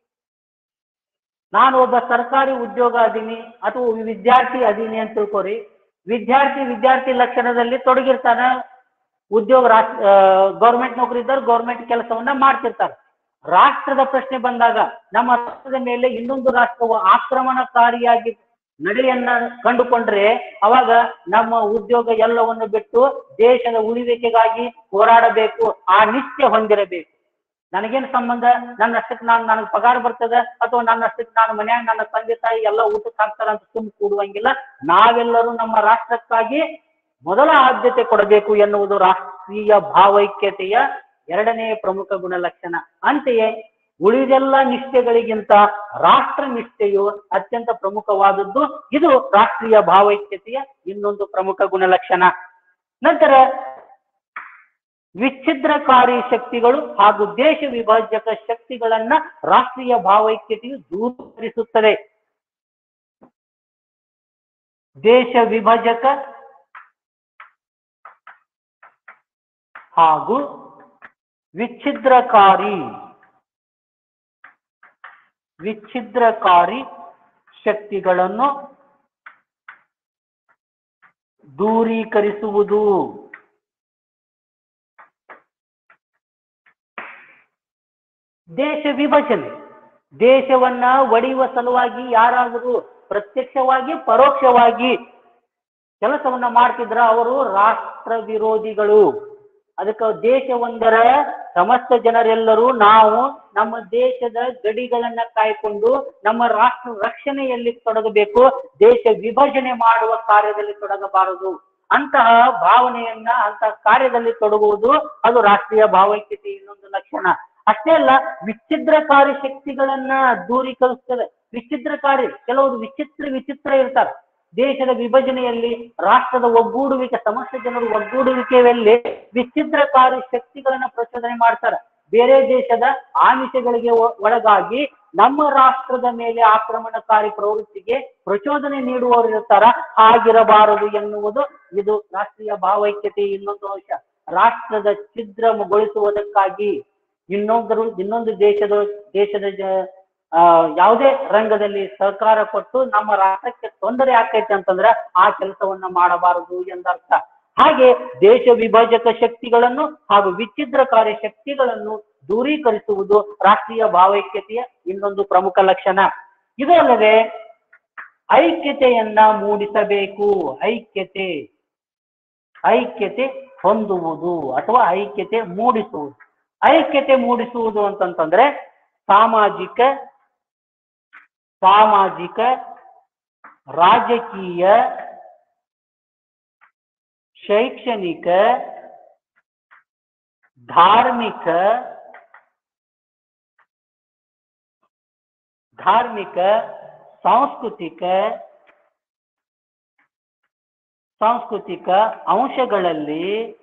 ನಾನು ಒಬ್ಬ ಸರ್ಕಾರಿ ಉದ್ಯೋಗ ಅದೀನಿ ಅಥವಾ ವಿದ್ಯಾರ್ಥಿ ಅದೀನಿ ಅಂತ ತಿಳ್ಕೊರಿ ವಿದ್ಯಾರ್ಥಿ ವಿದ್ಯಾರ್ಥಿ ಲಕ್ಷಣದಲ್ಲಿ ತೊಡಗಿರ್ತಾನೆ ಉದ್ಯೋಗ ರಾಷ್ಟ್ರ ಗೌರ್ಮೆಂಟ್ ನೌಕರಿ ಇದ್ದರು ಗೌರ್ಮೆಂಟ್ ಕೆಲಸವನ್ನ ಮಾಡ್ತಿರ್ತಾರೆ ರಾಷ್ಟ್ರದ ಪ್ರಶ್ನೆ ಬಂದಾಗ ನಮ್ಮ ರಾಷ್ಟ್ರದ ಮೇಲೆ ಇನ್ನೊಂದು ರಾಷ್ಟ್ರವು ಆಕ್ರಮಣಕಾರಿಯಾಗಿ ನಡೆಯನ್ನ ಕಂಡುಕೊಂಡ್ರೆ ಅವಾಗ ನಮ್ಮ ಉದ್ಯೋಗ ಎಲ್ಲವನ್ನು ಬಿಟ್ಟು ದೇಶದ ಉಳಿವಿಕೆಗಾಗಿ ಹೋರಾಡಬೇಕು ಆ ನಿಷ್ಠೆ ಹೊಂದಿರಬೇಕು ನನಗೇನು ಸಂಬಂಧ ನನ್ನಷ್ಟಕ್ಕೆ ನಾನು ನನಗೆ ಪಗಾರ ಬರ್ತದೆ ಅಥವಾ ನನ್ನಷ್ಟಕ್ಕೆ ನಾನು ಮನ್ಯಾಗ ನನ್ನ ತಂದೆ ತಾಯಿ ಎಲ್ಲ ಊಟಕ್ಕೆ ಹಾಕ್ತಾರ ಅಂತ ಸುಮ್ ಕೂಡುವಂಗಿಲ್ಲ ನಾವೆಲ್ಲರೂ ನಮ್ಮ ರಾಷ್ಟ್ರಕ್ಕಾಗಿ ಮೊದಲ ಆದ್ಯತೆ ಕೊಡಬೇಕು ಎನ್ನುವುದು ರಾಷ್ಟ್ರ ರಾಷ್ಟ್ರೀಯ ಭಾವೈಕ್ಯತೆಯ ಎರಡನೇ ಪ್ರಮುಖ ಗುಣಲಕ್ಷಣ ಅಂತೆಯೇ ಉಳಿದೆಲ್ಲ ನಿಷ್ಠೆಗಳಿಗಿಂತ ರಾಷ್ಟ್ರ ನಿಷ್ಠೆಯು ಅತ್ಯಂತ ಪ್ರಮುಖವಾದದ್ದು ಇದು ರಾಷ್ಟ್ರೀಯ ಭಾವೈಕ್ಯತೆಯ ಇನ್ನೊಂದು ಪ್ರಮುಖ ಗುಣಲಕ್ಷಣ ನಂತರ ವಿಚ್ಛಿದ್ರಕಾರಿ ಶಕ್ತಿಗಳು ಹಾಗೂ ದೇಶ ವಿಭಜಕ ಶಕ್ತಿಗಳನ್ನ ರಾಷ್ಟ್ರೀಯ ಭಾವೈಕ್ಯತೆಯು ದೂರೀಕರಿಸುತ್ತದೆ ದೇಶ ವಿಭಜಕ ಹಾಗೂ ವಿಚ್ಛಿದ್ರಕಾರಿ ವಿಚ್ಛಿದ್ರಕಾರಿ ಶಕ್ತಿಗಳನ್ನು ದೂರೀಕರಿಸುವುದು ದೇಶ ವಿಭಜನೆ ದೇಶವನ್ನ ಒಡೆಯುವ ಸಲುವಾಗಿ ಯಾರಾದರೂ ಪ್ರತ್ಯಕ್ಷವಾಗಿ ಪರೋಕ್ಷವಾಗಿ ಕೆಲಸವನ್ನ ಮಾಡ್ತಿದ್ರ ಅವರು ರಾಷ್ಟ್ರ ವಿರೋಧಿಗಳು ಅದಕ್ಕೆ ದೇಶವೊಂದರ ಸಮಸ್ತ ಜನರೆಲ್ಲರೂ ನಾವು ನಮ್ಮ ದೇಶದ ಗಡಿಗಳನ್ನ ಕಾಯ್ಕೊಂಡು ನಮ್ಮ ರಾಷ್ಟ್ರ ರಕ್ಷಣೆಯಲ್ಲಿ ತೊಡಗಬೇಕು ದೇಶ ವಿಭಜನೆ ಮಾಡುವ ಕಾರ್ಯದಲ್ಲಿ ತೊಡಗಬಾರದು ಅಂತಹ ಭಾವನೆಯನ್ನ ಅಂತಹ ಕಾರ್ಯದಲ್ಲಿ ತೊಡಗುವುದು ಅದು ರಾಷ್ಟ್ರೀಯ ಭಾವೈಕ್ಯತೆ ಇನ್ನೊಂದು ಲಕ್ಷಣ ಅಷ್ಟೇ ಅಲ್ಲ ವಿಚ್ಛಿದ್ರಕಾರಿ ಶಕ್ತಿಗಳನ್ನ ದೂರೀಕರಿಸ್ತದೆ ವಿಚ್ಛಿದ್ರಕಾರಿ ಕೆಲವರು ವಿಚಿತ್ರ ವಿಚಿತ್ರ ಇರ್ತಾರೆ ದೇಶದ ವಿಭಜನೆಯಲ್ಲಿ ರಾಷ್ಟ್ರದ ಒಗ್ಗೂಡುವಿಕೆ ಸಮಸ್ತ ಜನರು ಒಗ್ಗೂಡುವಿಕೆಯಲ್ಲಿ ವಿಚ್ಛಿದ್ರಕಾರಿ ಶಕ್ತಿಗಳನ್ನ ಪ್ರಚೋದನೆ ಮಾಡ್ತಾರೆ ಬೇರೆ ದೇಶದ ಆಮಿಷಗಳಿಗೆ ಒ- ಒಳಗಾಗಿ ನಮ್ಮ ರಾಷ್ಟ್ರದ ಮೇಲೆ ಆಕ್ರಮಣಕಾರಿ ಪ್ರವೃತ್ತಿಗೆ ಪ್ರಚೋದನೆ ನೀಡುವವರು ಇರ್ತಾರ ಹಾಗಿರಬಾರದು ಎನ್ನುವುದು ಇದು ರಾಷ್ಟ್ರೀಯ ಭಾವೈಕ್ಯತೆ ಇನ್ನೊಂದು ಅಂಶ ರಾಷ್ಟ್ರದ ಛಿದ್ರಗೊಳಿಸುವುದಕ್ಕಾಗಿ ಇನ್ನೊಬ್ಬರು ಇನ್ನೊಂದು ದೇಶದ ದೇಶದ ಜ- ಆ, ಯಾವುದೇ ರಂಗದಲ್ಲಿ ಸಹಕಾರ ಕೊಟ್ಟು ನಮ್ಮ ರಾಷ್ಟ್ರಕ್ಕೆ ತೊಂದರೆ ಆಕೈತೆ ಅಂತಂದ್ರೆ ಆ ಕೆಲಸವನ್ನ ಮಾಡಬಾರದು ಎಂದರ್ಥ ಹಾಗೆ ದೇಶ ವಿಭಜಕ ಶಕ್ತಿಗಳನ್ನು ಹಾಗೂ ವಿಚ್ಛಿದ್ರಕಾರಿ ಶಕ್ತಿಗಳನ್ನು ದೂರೀಕರಿಸುವುದು ರಾಷ್ಟ್ರೀಯ ಭಾವೈಕ್ಯತೆಯ ಇನ್ನೊಂದು ಪ್ರಮುಖ ಲಕ್ಷಣ ಇದು ಅಲ್ಲದೆ ಐಕ್ಯತೆಯನ್ನ ಮೂಡಿಸಬೇಕು ಐಕ್ಯತೆ ಐಕ್ಯತೆ ಹೊಂದುವುದು ಅಥವಾ ಐಕ್ಯತೆ ಮೂಡಿಸುವುದು ಐಕ್ಯತೆ ಮೂಡಿಸುವುದು ಅಂತಂತಂದ್ರೆ ಸಾಮಾಜಿಕ ಸಾಮಾಜಿಕ ರಾಜಕೀಯ ಶೈಕ್ಷಣಿಕ ಧಾರ್ಮಿಕ ಧಾರ್ಮಿಕ ಸಾಂಸ್ಕೃತಿಕ ಸಾಂಸ್ಕೃತಿಕ ಅಂಶಗಳಲ್ಲಿ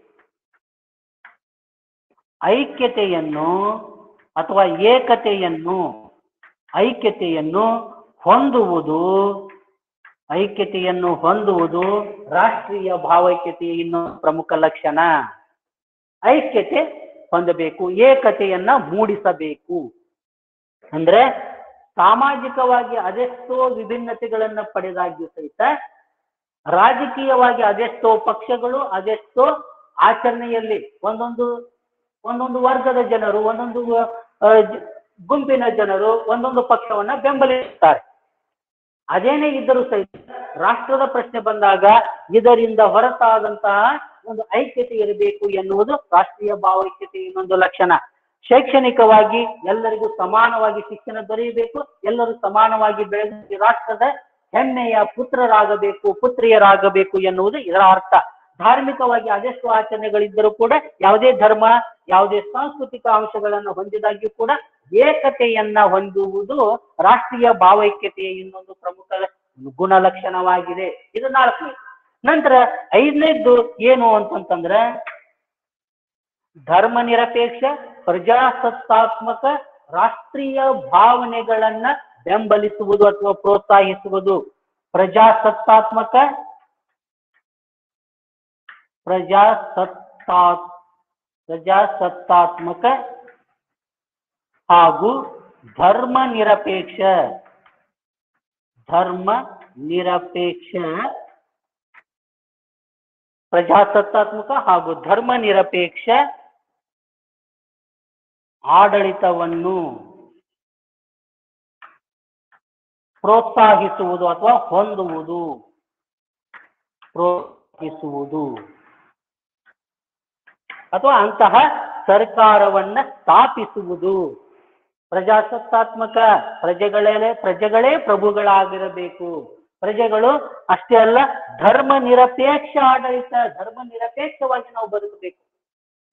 ಐಕ್ಯತೆಯನ್ನು ಅಥವಾ ಏಕತೆಯನ್ನು ಐಕ್ಯತೆಯನ್ನು ಹೊಂದುವುದು ಐಕ್ಯತೆಯನ್ನು ಹೊಂದುವುದು ರಾಷ್ಟ್ರೀಯ ಭಾವೈಕ್ಯತೆಯ ಇನ್ನೊಂದು ಪ್ರಮುಖ ಲಕ್ಷಣ ಐಕ್ಯತೆ ಹೊಂದಬೇಕು ಏಕತೆಯನ್ನ ಮೂಡಿಸಬೇಕು ಅಂದ್ರೆ ಸಾಮಾಜಿಕವಾಗಿ ಅದೆಷ್ಟೋ ವಿಭಿನ್ನತೆಗಳನ್ನ ಪಡೆದಾಗ್ಯೂ ಸಹಿತ ರಾಜಕೀಯವಾಗಿ ಅದೆಷ್ಟೋ ಪಕ್ಷಗಳು ಅದೆಷ್ಟೋ ಆಚರಣೆಯಲ್ಲಿ ಒಂದೊಂದು ಒಂದೊಂದು ವರ್ಗದ ಜನರು ಒಂದೊಂದು ಆ, ಜ- ಗುಂಪಿನ ಜನರು ಒಂದೊಂದು ಪಕ್ಷವನ್ನ ಬೆಂಬಲಿಸುತ್ತಾರೆ ಅದೇನೇ ಇದ್ದರೂ ಸಹಿತ ರಾಷ್ಟ್ರದ ಪ್ರಶ್ನೆ ಬಂದಾಗ ಇದರಿಂದ ಹೊರತಾದಂತಹ ಒಂದು ಐಕ್ಯತೆ ಇರಬೇಕು ಎನ್ನುವುದು ರಾಷ್ಟ್ರೀಯ ಭಾವೈಕ್ಯತೆ ಇನ್ನೊಂದು ಲಕ್ಷಣ ಶೈಕ್ಷಣಿಕವಾಗಿ ಎಲ್ಲರಿಗೂ ಸಮಾನವಾಗಿ ಶಿಕ್ಷಣ ದೊರೆಯಬೇಕು ಎಲ್ಲರೂ ಸಮಾನವಾಗಿ ಬೆಳೆದು ಈ ರಾಷ್ಟ್ರದ ಹೆಮ್ಮೆಯ ಪುತ್ರರಾಗಬೇಕು ಪುತ್ರಿಯರಾಗಬೇಕು ಎನ್ನುವುದು ಇದರ ಅರ್ಥ ಧಾರ್ಮಿಕವಾಗಿ ಅದೆಷ್ಟು ಆಚರಣೆಗಳಿದ್ದರೂ ಕೂಡ ಯಾವುದೇ ಧರ್ಮ ಯಾವುದೇ ಸಾಂಸ್ಕೃತಿಕ ಅಂಶಗಳನ್ನು ಹೊಂದಿದಾಗ್ಯೂ ಕೂಡ ಏಕತೆಯನ್ನ ಹೊಂದುವುದು ರಾಷ್ಟ್ರೀಯ ಭಾವೈಕ್ಯತೆಯ ಇನ್ನೊಂದು ಪ್ರಮುಖ ಗುಣಲಕ್ಷಣವಾಗಿದೆ ಇದು ನಾಲ್ಕು ನಂತರ ಐದನೇದ್ದು ಏನು ಅಂತಂತಂದ್ರೆ ಧರ್ಮ ನಿರಪೇಕ್ಷ ಪ್ರಜಾಸತ್ತಾತ್ಮಕ ರಾಷ್ಟ್ರೀಯ ಭಾವನೆಗಳನ್ನ ಬೆಂಬಲಿಸುವುದು ಅಥವಾ ಪ್ರೋತ್ಸಾಹಿಸುವುದು ಪ್ರಜಾಸತ್ತಾತ್ಮಕ ಪ್ರಜಾಸತ್ತಾ ಪ್ರಜಾಸತ್ತಾತ್ಮಕ ಹಾಗೂ ಧರ್ಮ ನಿರಪೇಕ್ಷ ಧರ್ಮ ನಿರಪೇಕ್ಷ ಪ್ರಜಾಸತ್ತಾತ್ಮಕ ಹಾಗೂ ಧರ್ಮ ನಿರಪೇಕ್ಷ ಆಡಳಿತವನ್ನು ಪ್ರೋತ್ಸಾಹಿಸುವುದು ಅಥವಾ ಹೊಂದುವುದು ಪ್ರೋತ್ಸಾಹಿಸುವುದು ಅಥವಾ ಅಂತಹ ಸರ್ಕಾರವನ್ನ ಸ್ಥಾಪಿಸುವುದು ಪ್ರಜಾಸತ್ತಾತ್ಮಕ ಪ್ರಜೆಗಳೇ ಪ್ರಜೆಗಳೇ ಪ್ರಭುಗಳಾಗಿರಬೇಕು ಪ್ರಜೆಗಳು ಅಷ್ಟೇ ಅಲ್ಲ ಧರ್ಮ ನಿರಪೇಕ್ಷ ಆಡಳಿತ ಧರ್ಮ ನಿರಪೇಕ್ಷವಾಗಿ ನಾವು ಬದುಕಬೇಕು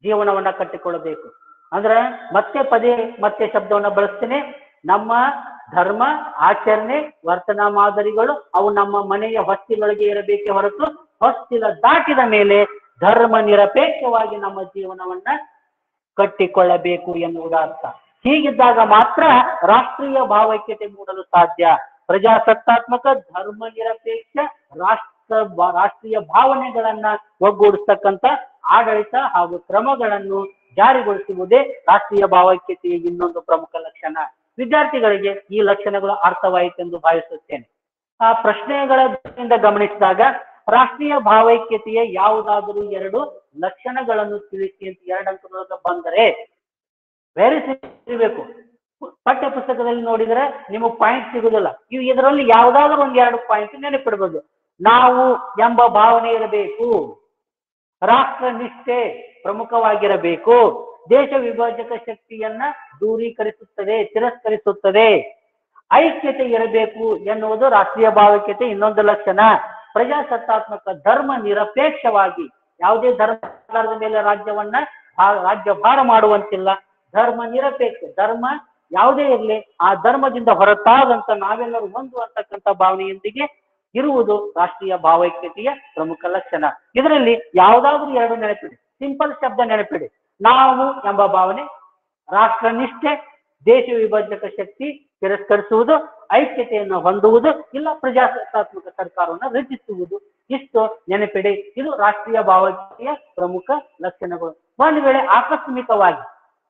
ಜೀವನವನ್ನ ಕಟ್ಟಿಕೊಳ್ಳಬೇಕು ಅಂದ್ರೆ ಮತ್ತೆ ಪದೇ ಮತ್ತೆ ಶಬ್ದವನ್ನ ಬಳಸ್ತೇನೆ ನಮ್ಮ ಧರ್ಮ ಆಚರಣೆ ವರ್ತನಾ ಮಾದರಿಗಳು ಅವು ನಮ್ಮ ಮನೆಯ ಹೊಸ್ತಿಲೊಳಗೆ ಇರಬೇಕೇ ಹೊರತು ಹೊಸ್ತಿಲ ದಾಟಿದ ಮೇಲೆ ಧರ್ಮ ನಿರಪೇಕ್ಷವಾಗಿ ನಮ್ಮ ಜೀವನವನ್ನ ಕಟ್ಟಿಕೊಳ್ಳಬೇಕು ಎನ್ನುವುದ ಅರ್ಥ ಹೀಗಿದ್ದಾಗ ಮಾತ್ರ ರಾಷ್ಟ್ರೀಯ ಭಾವೈಕ್ಯತೆ ಮೂಡಲು ಸಾಧ್ಯ ಪ್ರಜಾಸತ್ತಾತ್ಮಕ ಧರ್ಮ ನಿರಪೇಕ್ಷ ರಾಷ್ಟ್ರ ಬ- ರಾಷ್ಟ್ರೀಯ ಭಾವನೆಗಳನ್ನ ಒಗ್ಗೂಡಿಸ್ತಕ್ಕಂಥ ಆಡಳಿತ ಹಾಗೂ ಕ್ರಮಗಳನ್ನು ಜಾರಿಗೊಳಿಸುವುದೇ ರಾಷ್ಟ್ರೀಯ ಭಾವೈಕ್ಯತೆಯ ಇನ್ನೊಂದು ಪ್ರಮುಖ ಲಕ್ಷಣ ವಿದ್ಯಾರ್ಥಿಗಳಿಗೆ ಈ ಲಕ್ಷಣಗಳು ಅರ್ಥವಾಯಿತೆಂದು ಭಾವಿಸುತ್ತೇನೆ ಆ ಪ್ರಶ್ನೆಗಳ ದೃಷ್ಟಿಯಿಂದ ಗಮನಿಸಿದಾಗ ರಾಷ್ಟ್ರೀಯ ಭಾವೈಕ್ಯತೆಯ ಯಾವುದಾದರೂ ಎರಡು ಲಕ್ಷಣಗಳನ್ನು ತಿಳಿಸಿ ಅಂತ ಎರಡು ಅಂಕದೊಳಗೆ ಬಂದರೆ ವೆರಿ ಸಿಗಬೇಕು ಪಠ್ಯ ಪುಸ್ತಕದಲ್ಲಿ ನೋಡಿದ್ರೆ ನಿಮಗೆ ಪಾಯಿಂಟ್ ಸಿಗುದಿಲ್ಲ ಇವು ಇದರಲ್ಲಿ ಯಾವ್ದಾದ್ರು ಒಂದ್ ಎರಡು ಪಾಯಿಂಟ್ ನೆನಪಿಡ್ಬೋದು ನಾವು ಎಂಬ ಭಾವನೆ ಇರಬೇಕು ರಾಷ್ಟ್ರ ನಿಷ್ಠೆ ಪ್ರಮುಖವಾಗಿರಬೇಕು ದೇಶ ವಿಭಜಕ ಶಕ್ತಿಯನ್ನ ದೂರೀಕರಿಸುತ್ತದೆ ತಿರಸ್ಕರಿಸುತ್ತದೆ ಐಕ್ಯತೆ ಇರಬೇಕು ಎನ್ನುವುದು ರಾಷ್ಟ್ರೀಯ ಭಾವೈಕ್ಯತೆ ಇನ್ನೊಂದು ಲಕ್ಷಣ ಪ್ರಜಾಸತ್ತಾತ್ಮಕ ಧರ್ಮ ನಿರಪೇಕ್ಷವಾಗಿ ಯಾವುದೇ ಧರ್ಮದ ಮೇಲೆ ರಾಜ್ಯವನ್ನ ಭಾ- ರಾಜ್ಯ ಭಾರ ಮಾಡುವಂತಿಲ್ಲ ಧರ್ಮ ನಿರಪೇಕ್ಷ ಧರ್ಮ ಯಾವುದೇ ಇರಲಿ ಆ ಧರ್ಮದಿಂದ ಹೊರತಾದಂತ ನಾವೆಲ್ಲರೂ ಒಂದು ಅಂತಕ್ಕಂಥ ಭಾವನೆಯೊಂದಿಗೆ ಇರುವುದು ರಾಷ್ಟ್ರೀಯ ಭಾವೈಕ್ಯತೆಯ ಪ್ರಮುಖ ಲಕ್ಷಣ ಇದರಲ್ಲಿ ಯಾವುದಾದ್ರೂ ಎರಡು ನೆನಪಿಡಿ ಸಿಂಪಲ್ ಶಬ್ದ ನೆನಪಿಡಿ ನಾವು ಎಂಬ ಭಾವನೆ ರಾಷ್ಟ್ರ ನಿಷ್ಠೆ ದೇಶ ವಿಭಜಕ ಶಕ್ತಿ ತಿರಸ್ಕರಿಸುವುದು ಐಕ್ಯತೆಯನ್ನು ಹೊಂದುವುದು ಇಲ್ಲ ಪ್ರಜಾಸತ್ತಾತ್ಮಕ ಸರ್ಕಾರವನ್ನು ರಚಿಸುವುದು ಇಷ್ಟು ನೆನಪಿಡಿ ಇದು ರಾಷ್ಟ್ರೀಯ ಭಾವೈಕ್ಯತೆಯ ಪ್ರಮುಖ ಲಕ್ಷಣಗಳು ಒಂದು ವೇಳೆ ಆಕಸ್ಮಿಕವಾಗಿ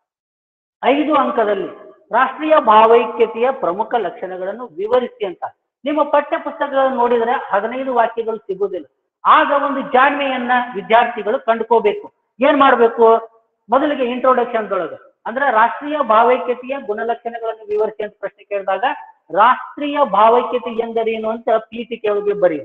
ಐದು ಅಂಕದಲ್ಲಿ ರಾಷ್ಟ್ರೀಯ ಭಾವೈಕ್ಯತೆಯ ಪ್ರಮುಖ ಲಕ್ಷಣಗಳನ್ನು ವಿವರಿಸಿ ಅಂತ ನಿಮ್ಮ ಪಠ್ಯ ಪುಸ್ತಕಗಳನ್ನು ನೋಡಿದ್ರೆ ಹದಿನೈದು ವಾಕ್ಯಗಳು ಸಿಗುವುದಿಲ್ಲ ಆಗ ಒಂದು ಜಾಣ್ಮೆಯನ್ನ ವಿದ್ಯಾರ್ಥಿಗಳು ಕಂಡುಕೋಬೇಕು ಏನ್ ಮಾಡ್ಬೇಕು ಮೊದಲಿಗೆ ಇಂಟ್ರೊಡಕ್ಷನ್ ದೊಳಗೆ ಅಂದ್ರೆ ರಾಷ್ಟ್ರೀಯ ಭಾವೈಕ್ಯತೆಯ ಗುಣಲಕ್ಷಣಗಳನ್ನು ವಿವರಿಸಿ ಅಂತ ಪ್ರಶ್ನೆ ಕೇಳಿದಾಗ ರಾಷ್ಟ್ರೀಯ ಭಾವೈಕ್ಯತೆ ಎಂದರೇನು ಅಂತ ಪೀಠಿಕೆಯೊಳಗೆ ಬರೆಯಿರಿ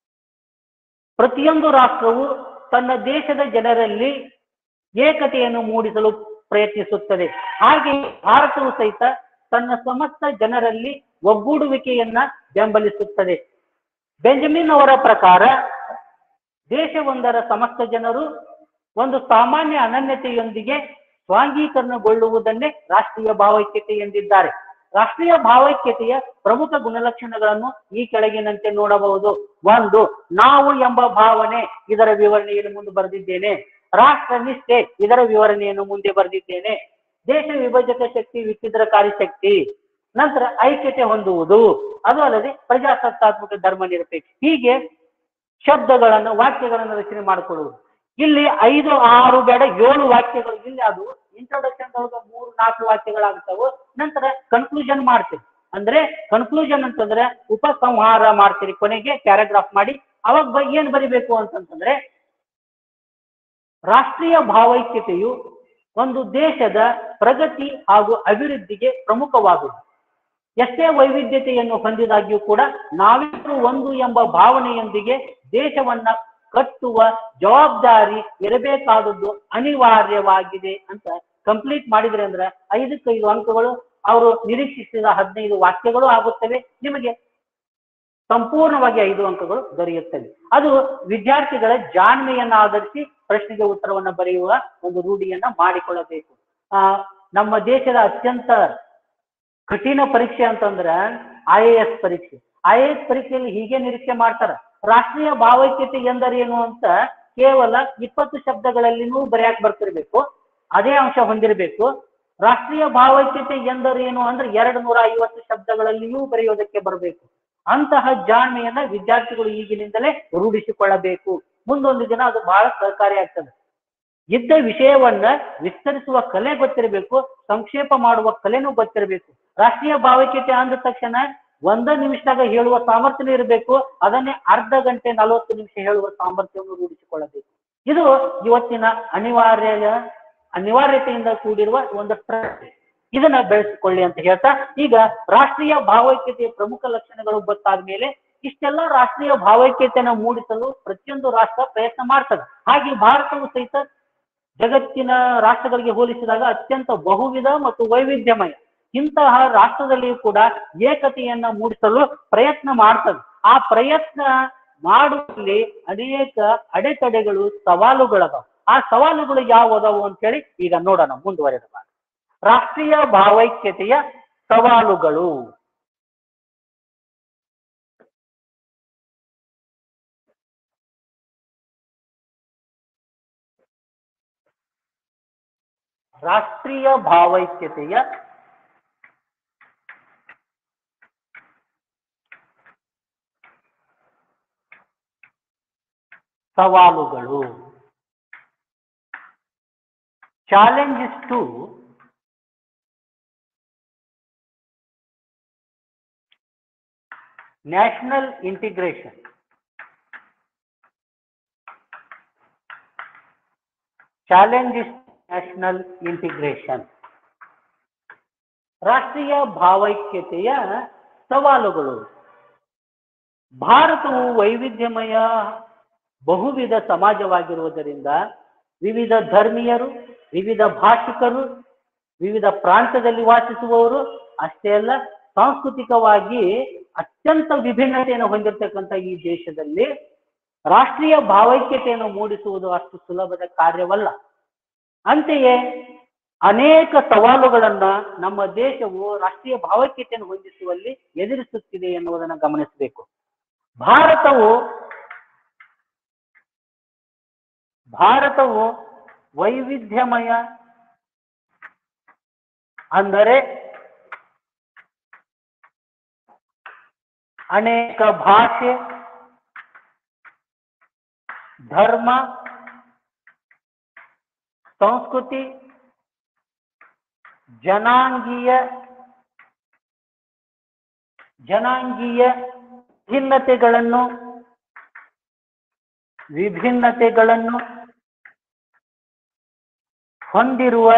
ಪ್ರತಿಯೊಂದು ರಾಷ್ಟ್ರವು ತನ್ನ ದೇಶದ ಜನರಲ್ಲಿ ಏಕತೆಯನ್ನು ಮೂಡಿಸಲು ಪ್ರಯತ್ನಿಸುತ್ತದೆ ಹಾಗೆ ಭಾರತವು ಸಹಿತ ತನ್ನ ಸಮಸ್ತ ಜನರಲ್ಲಿ ಒಗ್ಗೂಡುವಿಕೆಯನ್ನ ಬೆಂಬಲಿಸುತ್ತದೆ ಬೆಂಜಮಿನ್ ಅವರ ಪ್ರಕಾರ ದೇಶವೊಂದರ ಸಮಸ್ತ ಜನರು ಒಂದು ಸಾಮಾನ್ಯ ಅನನ್ಯತೆಯೊಂದಿಗೆ ಸ್ವಾಂಗೀಕರಣಗೊಳ್ಳುವುದನ್ನೇ ರಾಷ್ಟ್ರೀಯ ಭಾವೈಕ್ಯತೆ ಎಂದಿದ್ದಾರೆ ರಾಷ್ಟ್ರೀಯ ಭಾವೈಕ್ಯತೆಯ ಪ್ರಮುಖ ಗುಣಲಕ್ಷಣಗಳನ್ನು ಈ ಕೆಳಗಿನಂತೆ ನೋಡಬಹುದು ಒಂದು ನಾವು ಎಂಬ ಭಾವನೆ ಇದರ ವಿವರಣೆಯನ್ನು ಮುಂದೆ ಬರೆದಿದ್ದೇನೆ ರಾಷ್ಟ್ರ ನಿಷ್ಠೆ ಇದರ ವಿವರಣೆಯನ್ನು ಮುಂದೆ ಬರೆದಿದ್ದೇನೆ ದೇಶ ವಿಭಜಕ ಶಕ್ತಿ ವಿಚ್ಛಿದ್ರಕಾರಿ ಶಕ್ತಿ ನಂತರ ಐಕ್ಯತೆ ಹೊಂದುವುದು ಅದು ಅಲ್ಲದೆ ಪ್ರಜಾಸತ್ತಾತ್ಮಕ ಧರ್ಮ ನಿರಪೇಕ್ಷ ಹೀಗೆ ಶಬ್ದಗಳನ್ನು ವಾಕ್ಯಗಳನ್ನು ರಚನೆ ಮಾಡಿಕೊಳ್ಳುವುದು ಇಲ್ಲಿ ಐದು ಆರು ಬೇಡ ಏಳು ವಾಕ್ಯಗಳು ಇಲ್ಲಿ ಅದು ಇಂಟ್ರೊಡಕ್ಷನ್ ಒಳಗೆ ಮೂರು ನಾಲ್ಕು ವಾಕ್ಯಗಳಾಗ್ತಾವು ನಂತರ ಕನ್ಕ್ಲೂಷನ್ ಮಾಡ್ತೀವಿ ಅಂದ್ರೆ ಕನ್ಕ್ಲೂಷನ್ ಅಂತಂದ್ರೆ ಉಪಸಂಹಾರ ಮಾಡ್ತೀರಿ ಕೊನೆಗೆ ಪ್ಯಾರಾಗ್ರಾಫ್ ಮಾಡಿ ಅವಾಗ ಬ- ಏನ್ ಬರಿಬೇಕು ಅಂತಂತಂದ್ರೆ ರಾಷ್ಟ್ರೀಯ ಭಾವೈಕ್ಯತೆಯು ಒಂದು ದೇಶದ ಪ್ರಗತಿ ಹಾಗೂ ಅಭಿವೃದ್ಧಿಗೆ ಪ್ರಮುಖವಾದುದು ಎಷ್ಟೇ ವೈವಿಧ್ಯತೆಯನ್ನು ಹೊಂದಿದಾಗ್ಯೂ ಕೂಡ ನಾವೆಲ್ಲರೂ ಒಂದು ಎಂಬ ಭಾವನೆಯೊಂದಿಗೆ ದೇಶವನ್ನ ಕಟ್ಟುವ ಜವಾಬ್ದಾರಿ ಇರಬೇಕಾದದ್ದು ಅನಿವಾರ್ಯವಾಗಿದೆ ಅಂತ ಕಂಪ್ಲೀಟ್ ಮಾಡಿದ್ರೆ ಅಂದ್ರೆ ಐದಕ್ಕೆ ಐದು ಅಂಕಗಳು ಅವರು ನಿರೀಕ್ಷಿಸಿದ ಹದಿನೈದು ವಾಕ್ಯಗಳು ಆಗುತ್ತವೆ ನಿಮಗೆ ಸಂಪೂರ್ಣವಾಗಿ ಐದು ಅಂಕಗಳು ದೊರೆಯುತ್ತವೆ ಅದು ವಿದ್ಯಾರ್ಥಿಗಳ ಜಾಣ್ಮೆಯನ್ನ ಆಧರಿಸಿ ಪ್ರಶ್ನೆಗೆ ಉತ್ತರವನ್ನ ಬರೆಯುವ ಒಂದು ರೂಢಿಯನ್ನ ಮಾಡಿಕೊಳ್ಳಬೇಕು ಆ ನಮ್ಮ ದೇಶದ ಅತ್ಯಂತ ಕಠಿಣ ಪರೀಕ್ಷೆ ಅಂತಂದ್ರ ಐ ಎ ಎಸ್ ಪರೀಕ್ಷೆ ಐ ಎ ಎಸ್ ಪರೀಕ್ಷೆಯಲ್ಲಿ ಹೀಗೆ ನಿರೀಕ್ಷೆ ಮಾಡ್ತಾರ ರಾಷ್ಟ್ರೀಯ ಭಾವೈಕ್ಯತೆ ಎಂದರೇನು ಅಂತ ಕೇವಲ ಇಪ್ಪತ್ತು ಶಬ್ದಗಳಲ್ಲಿನೂ ಬರೆಯಕ್ ಬರ್ತಿರ್ಬೇಕು ಅದೇ ಅಂಶ ಹೊಂದಿರಬೇಕು ರಾಷ್ಟ್ರೀಯ ಭಾವೈಕ್ಯತೆ ಎಂದರೇನು ಅಂದ್ರೆ ಎರಡು ನೂರ ಐವತ್ತು ಶಬ್ದಗಳಲ್ಲಿಯೂ ಬರೆಯೋದಕ್ಕೆ ಬರಬೇಕು ಅಂತಹ ಜಾಣ್ಮೆಯನ್ನ ವಿದ್ಯಾರ್ಥಿಗಳು ಈಗಿನಿಂದಲೇ ರೂಢಿಸಿಕೊಳ್ಳಬೇಕು ಮುಂದೊಂದು ದಿನ ಅದು ಬಹಳ ಸಹಕಾರಿಯಾಗ್ತದೆ ಇದ್ದ ವಿಷಯವನ್ನ ವಿಸ್ತರಿಸುವ ಕಲೆ ಗೊತ್ತಿರಬೇಕು ಸಂಕ್ಷೇಪ ಮಾಡುವ ಕಲೆನೂ ಗೊತ್ತಿರಬೇಕು ರಾಷ್ಟ್ರೀಯ ಭಾವೈಕ್ಯತೆ ಅಂದ ತಕ್ಷಣ ಒಂದ ನಿಮಿಷದಾಗ ಹೇಳುವ ಸಾಮರ್ಥ್ಯನೂ ಇರಬೇಕು ಅದನ್ನೇ ಅರ್ಧ ಗಂಟೆ ನಲವತ್ತು ನಿಮಿಷ ಹೇಳುವ ಸಾಮರ್ಥ್ಯವನ್ನು ರೂಢಿಸಿಕೊಳ್ಳಬೇಕು ಇದು ಇವತ್ತಿನ ಅನಿವಾರ್ಯ ಅನಿವಾರ್ಯತೆಯಿಂದ ಕೂಡಿರುವ ಒಂದು ಪ್ರಶ್ನೆ ಇದನ್ನ ಬೆಳೆಸಿಕೊಳ್ಳಿ ಅಂತ ಹೇಳ್ತಾ ಈಗ ರಾಷ್ಟ್ರೀಯ ಭಾವೈಕ್ಯತೆಯ ಪ್ರಮುಖ ಲಕ್ಷಣಗಳು ಗೊತ್ತಾದ ಮೇಲೆ ಇಷ್ಟೆಲ್ಲ ರಾಷ್ಟ್ರೀಯ ಭಾವೈಕ್ಯತೆಯನ್ನು ಮೂಡಿಸಲು ಪ್ರತಿಯೊಂದು ರಾಷ್ಟ್ರ ಪ್ರಯತ್ನ ಮಾಡ್ತದೆ ಹಾಗೆ ಭಾರತವು ಸಹಿತ ಜಗತ್ತಿನ ರಾಷ್ಟ್ರಗಳಿಗೆ ಹೋಲಿಸಿದಾಗ ಅತ್ಯಂತ ಬಹುವಿಧ ಮತ್ತು ವೈವಿಧ್ಯಮಯ ಇಂತಹ ರಾಷ್ಟ್ರದಲ್ಲಿಯೂ ಕೂಡ ಏಕತೆಯನ್ನ ಮೂಡಿಸಲು ಪ್ರಯತ್ನ ಮಾಡ್ತದೆ ಆ ಪ್ರಯತ್ನ ಮಾಡುವಲ್ಲಿ ಅನೇಕ ಅಡೆತಡೆಗಳು ಸವಾಲುಗಳದಾವ ಆ ಸವಾಲುಗಳು ಯಾವುದವು ಅಂತೇಳಿ ಈಗ ನೋಡೋಣ ಮುಂದುವರೆದ ಭಾಗ ರಾಷ್ಟ್ರೀಯ ಭಾವೈಕ್ಯತೆಯ ಸವಾಲುಗಳು ರಾಷ್ಟ್ರೀಯ ಭಾವೈಕ್ಯತೆಯ ಸವಾಲುಗಳು challenges to national integration challenges national integration ರಾಷ್ಟ್ರೀಯ ಭಾವೈಕ್ಯತೆಯ ಸವಾಲುಗಳು ಭಾರತವು ವೈವಿಧ್ಯಮಯ ಬಹುವಿಧ ಸಮಾಜವಾಗಿರುವುದರಿಂದ ವಿವಿಧ ಧರ್ಮೀಯರು ವಿವಿಧ ಭಾಷಿಕರು ವಿವಿಧ ಪ್ರಾಂತ್ಯದಲ್ಲಿ ವಾಸಿಸುವವರು ಅಷ್ಟೇ ಅಲ್ಲ ಸಾಂಸ್ಕೃತಿಕವಾಗಿ ಅತ್ಯಂತ ವಿಭಿನ್ನತೆಯನ್ನು ಹೊಂದಿರತಕ್ಕಂಥ ಈ ದೇಶದಲ್ಲಿ ರಾಷ್ಟ್ರೀಯ ಭಾವೈಕ್ಯತೆಯನ್ನು ಮೂಡಿಸುವುದು ಅಷ್ಟು ಸುಲಭದ ಕಾರ್ಯವಲ್ಲ ಅಂತೆಯೇ ಅನೇಕ ಸವಾಲುಗಳನ್ನ ನಮ್ಮ ದೇಶವು ರಾಷ್ಟ್ರೀಯ ಭಾವೈಕ್ಯತೆಯನ್ನು ಹೊಂದಿಸುವಲ್ಲಿ ಎದುರಿಸುತ್ತಿದೆ ಎನ್ನುವುದನ್ನು ಗಮನಿಸಬೇಕು ಭಾರತವು ಭಾರತವು ವೈವಿಧ್ಯಮಯ ಅಂದರೆ ಅನೇಕ ಭಾಷೆ ಧರ್ಮ ಸಂಸ್ಕೃತಿ ಜನಾಂಗೀಯ ಜನಾಂಗೀಯ ಭಿನ್ನತೆಗಳನ್ನು ವಿಭಿನ್ನತೆಗಳನ್ನು ಹೊಂದಿರುವ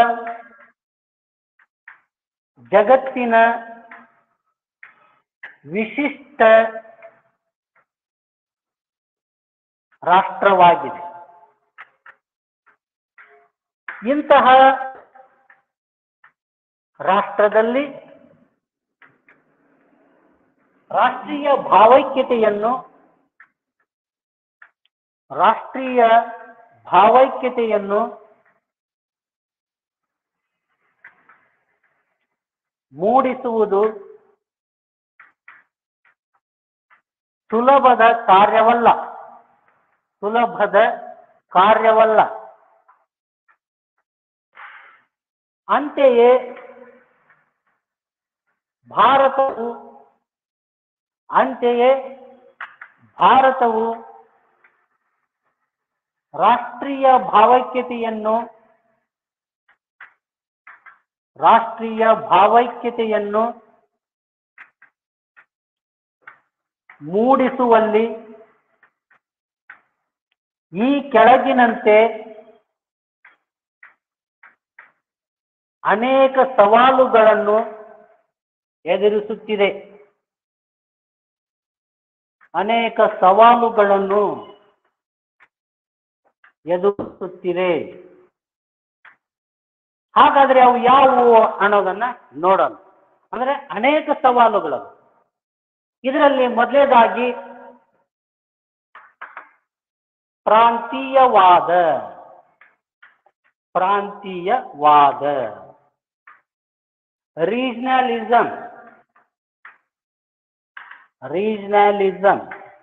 ಜಗತ್ತಿನ ವಿಶಿಷ್ಟ ರಾಷ್ಟ್ರವಾಗಿದೆ ಇಂತಹ ರಾಷ್ಟ್ರದಲ್ಲಿ ರಾಷ್ಟ್ರೀಯ ಭಾವೈಕ್ಯತೆಯನ್ನು ರಾಷ್ಟ್ರೀಯ ಭಾವೈಕ್ಯತೆಯನ್ನು ಮೂಡಿಸುವುದು ಸುಲಭದ ಕಾರ್ಯವಲ್ಲ ಸುಲಭದ ಕಾರ್ಯವಲ್ಲ ಅಂತೆಯೇ ಭಾರತವು ಅಂತೆಯೇ ಭಾರತವು ರಾಷ್ಟ್ರೀಯ ಭಾವೈಕ್ಯತೆಯನ್ನು ರಾಷ್ಟ್ರೀಯ ಭಾವೈಕ್ಯತೆಯನ್ನು ಮೂಡಿಸುವಲ್ಲಿ ಈ ಕೆಳಗಿನಂತೆ ಅನೇಕ ಸವಾಲುಗಳನ್ನು ಎದುರಿಸುತ್ತಿದೆ ಅನೇಕ ಸವಾಲುಗಳನ್ನು ಎದುರಿಸುತ್ತಿದೆ ಹಾಗಾದ್ರೆ ಅವು ಯಾವುವು ಅನ್ನೋದನ್ನ ನೋಡೋಣ ಅಂದ್ರೆ ಅನೇಕ ಸವಾಲುಗಳು ಇದರಲ್ಲಿ ಮೊದಲೇದಾಗಿ ಪ್ರಾಂತೀಯವಾದ ಪ್ರಾಂತೀಯವಾದ ರೀಜನಲಿಸಮ್ ರೀಜನಲಿಸಮ್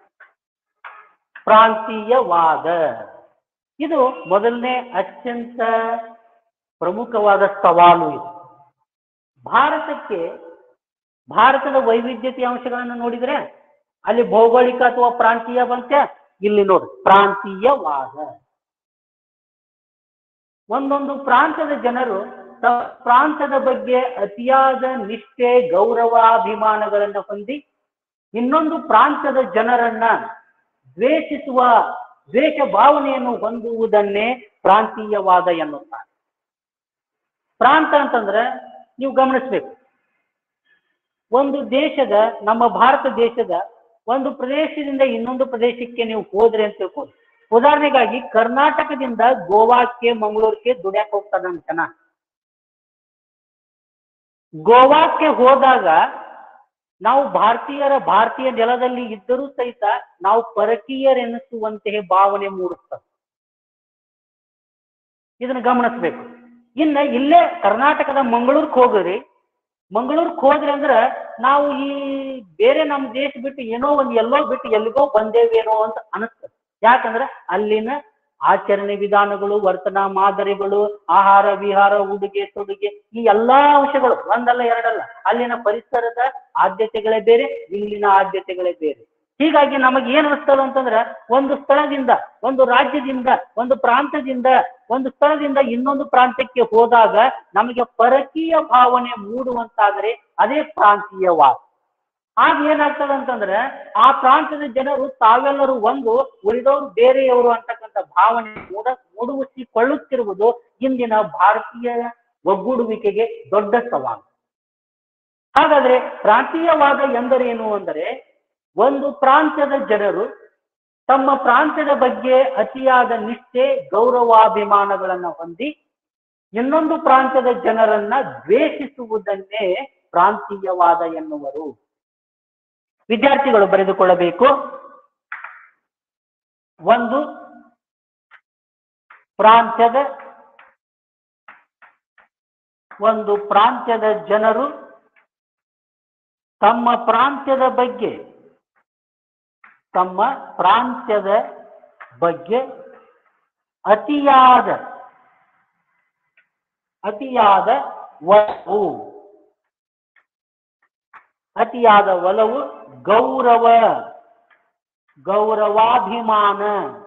ಪ್ರಾಂತೀಯವಾದ ಇದು ಮೊದಲನೇ ಅತ್ಯಂತ ಪ್ರಮುಖವಾದ ಸವಾಲು ಇದು ಭಾರತಕ್ಕೆ ಭಾರತದ ವೈವಿಧ್ಯತೆಯ ಅಂಶಗಳನ್ನು ನೋಡಿದ್ರೆ ಅಲ್ಲಿ ಭೌಗೋಳಿಕ ಅಥವಾ ಪ್ರಾಂತೀಯ ಬಂತೆ ಇಲ್ಲಿ ನೋಡಿ ಪ್ರಾಂತೀಯವಾದ ಒಂದೊಂದು ಪ್ರಾಂತದ ಜನರು ತಮ್ಮ ಪ್ರಾಂತದ ಬಗ್ಗೆ ಅತಿಯಾದ ನಿಷ್ಠೆ ಗೌರವಾಭಿಮಾನಗಳನ್ನು ಹೊಂದಿ ಇನ್ನೊಂದು ಪ್ರಾಂತದ ಜನರನ್ನ ದ್ವೇಷಿಸುವ ದ್ವೇಷ ಭಾವನೆಯನ್ನು ಹೊಂದುವುದನ್ನೇ ಪ್ರಾಂತೀಯವಾದ ಎನ್ನುತ್ತಾರೆ ಪ್ರಾಂತ ಅಂತಂದ್ರೆ ನೀವು ಗಮನಿಸ್ಬೇಕು ಒಂದು ದೇಶದ ನಮ್ಮ ಭಾರತ ದೇಶದ ಒಂದು ಪ್ರದೇಶದಿಂದ ಇನ್ನೊಂದು ಪ್ರದೇಶಕ್ಕೆ ನೀವು ಹೋದ್ರಿ ಅಂತ ತಿಳ್ಕೊಳ್ಳಿ ಉದಾಹರಣೆಗಾಗಿ ಕರ್ನಾಟಕದಿಂದ ಗೋವಾಕ್ಕೆ ಮಂಗಳೂರಿಗೆ ದುಡ್ಯಾಕ್ ಹೋಗ್ತಾನ ಜನ ಗೋವಾಕ್ಕೆ ಹೋದಾಗ ನಾವು ಭಾರತೀಯರ ಭಾರತೀಯ ನೆಲದಲ್ಲಿ ಇದ್ದರೂ ಸಹಿತ ನಾವು ಪರಕೀಯರೆನಿಸುವಂತಹ ಭಾವನೆ ಮೂಡುತ್ತದೆ ಇದನ್ನ ಗಮನಿಸ್ಬೇಕು ಇನ್ನ ಇಲ್ಲೇ ಕರ್ನಾಟಕದ ಮಂಗಳೂರ್ಕ್ ಹೋಗ್ರಿ ಮಂಗಳೂರ್ಕ್ ಹೋದ್ರಿ ಅಂದ್ರ ನಾವು ಈ ಬೇರೆ ನಮ್ಮ ದೇಶ ಬಿಟ್ಟು ಏನೋ ಒಂದ್ ಎಲ್ಲೋ ಬಿಟ್ಟು ಎಲ್ಲಿಗೋ ಬಂದೇವೇನೋ ಅಂತ ಅನಿಸ್ತದೆ ಯಾಕಂದ್ರೆ ಅಲ್ಲಿನ ಆಚರಣೆ ವಿಧಾನಗಳು ವರ್ತನಾ ಮಾದರಿಗಳು ಆಹಾರ ವಿಹಾರ ಉಡುಗೆ ತೊಡುಗೆ ಈ ಎಲ್ಲಾ ಅಂಶಗಳು ಒಂದಲ್ಲ ಎರಡಲ್ಲ ಅಲ್ಲಿನ ಪರಿಸರದ ಆದ್ಯತೆಗಳೇ ಬೇರೆ ಇಲ್ಲಿನ ಆದ್ಯತೆಗಳೇ ಬೇರೆ ಹೀಗಾಗಿ ನಮಗೆ ಏನ್ ಅನಿಸ್ತದ ಅಂತಂದ್ರೆ ಒಂದು ಸ್ಥಳದಿಂದ ಒಂದು ರಾಜ್ಯದಿಂದ ಒಂದು ಪ್ರಾಂತದಿಂದ ಒಂದು ಸ್ಥಳದಿಂದ ಇನ್ನೊಂದು ಪ್ರಾಂತ್ಯಕ್ಕೆ ಹೋದಾಗ ನಮಗೆ ಪರಕೀಯ ಭಾವನೆ ಮೂಡುವಂತಾದರೆ ಅದೇ ಪ್ರಾಂತೀಯವಾದ ಆಗ ಏನಾಗ್ತದೆ ಅಂತಂದ್ರೆ ಆ ಪ್ರಾಂತ್ಯದ ಜನರು ತಾವೆಲ್ಲರೂ ಒಂದು ಉಳಿದವರು ಬೇರೆಯವರು ಅಂತಕ್ಕಂಥ ಭಾವನೆ ಮೂಡ ಮೂಡುವಿಸಿಕೊಳ್ಳುತ್ತಿರುವುದು ಇಂದಿನ ಭಾರತೀಯ ಒಗ್ಗೂಡುವಿಕೆಗೆ ದೊಡ್ಡ ಸವಾಲು ಹಾಗಾದ್ರೆ ಪ್ರಾಂತೀಯವಾದ ಎಂದರೇನು ಅಂದರೆ ಒಂದು ಪ್ರಾಂತ್ಯದ ಜನರು ತಮ್ಮ ಪ್ರಾಂತ್ಯದ ಬಗ್ಗೆ ಅತಿಯಾದ ನಿಷ್ಠೆ ಗೌರವಾಭಿಮಾನಗಳನ್ನ ಹೊಂದಿ ಇನ್ನೊಂದು ಪ್ರಾಂತ್ಯದ ಜನರನ್ನ ದ್ವೇಷಿಸುವುದನ್ನೇ ಪ್ರಾಂತೀಯವಾದ ಎನ್ನುವರು ವಿದ್ಯಾರ್ಥಿಗಳು ಬರೆದುಕೊಳ್ಳಬೇಕು ಒಂದು ಪ್ರಾಂತ್ಯದ ಒಂದು ಪ್ರಾಂತ್ಯದ ಜನರು ತಮ್ಮ ಪ್ರಾಂತ್ಯದ ಬಗ್ಗೆ ತಮ್ಮ ಪ್ರಾಂತ್ಯದ ಬಗ್ಗೆ ಅತಿಯಾದ ಅತಿಯಾದ ಒಲವು ಅತಿಯಾದ ಒಲವು ಗೌರವ ಗೌರವಾಭಿಮಾನ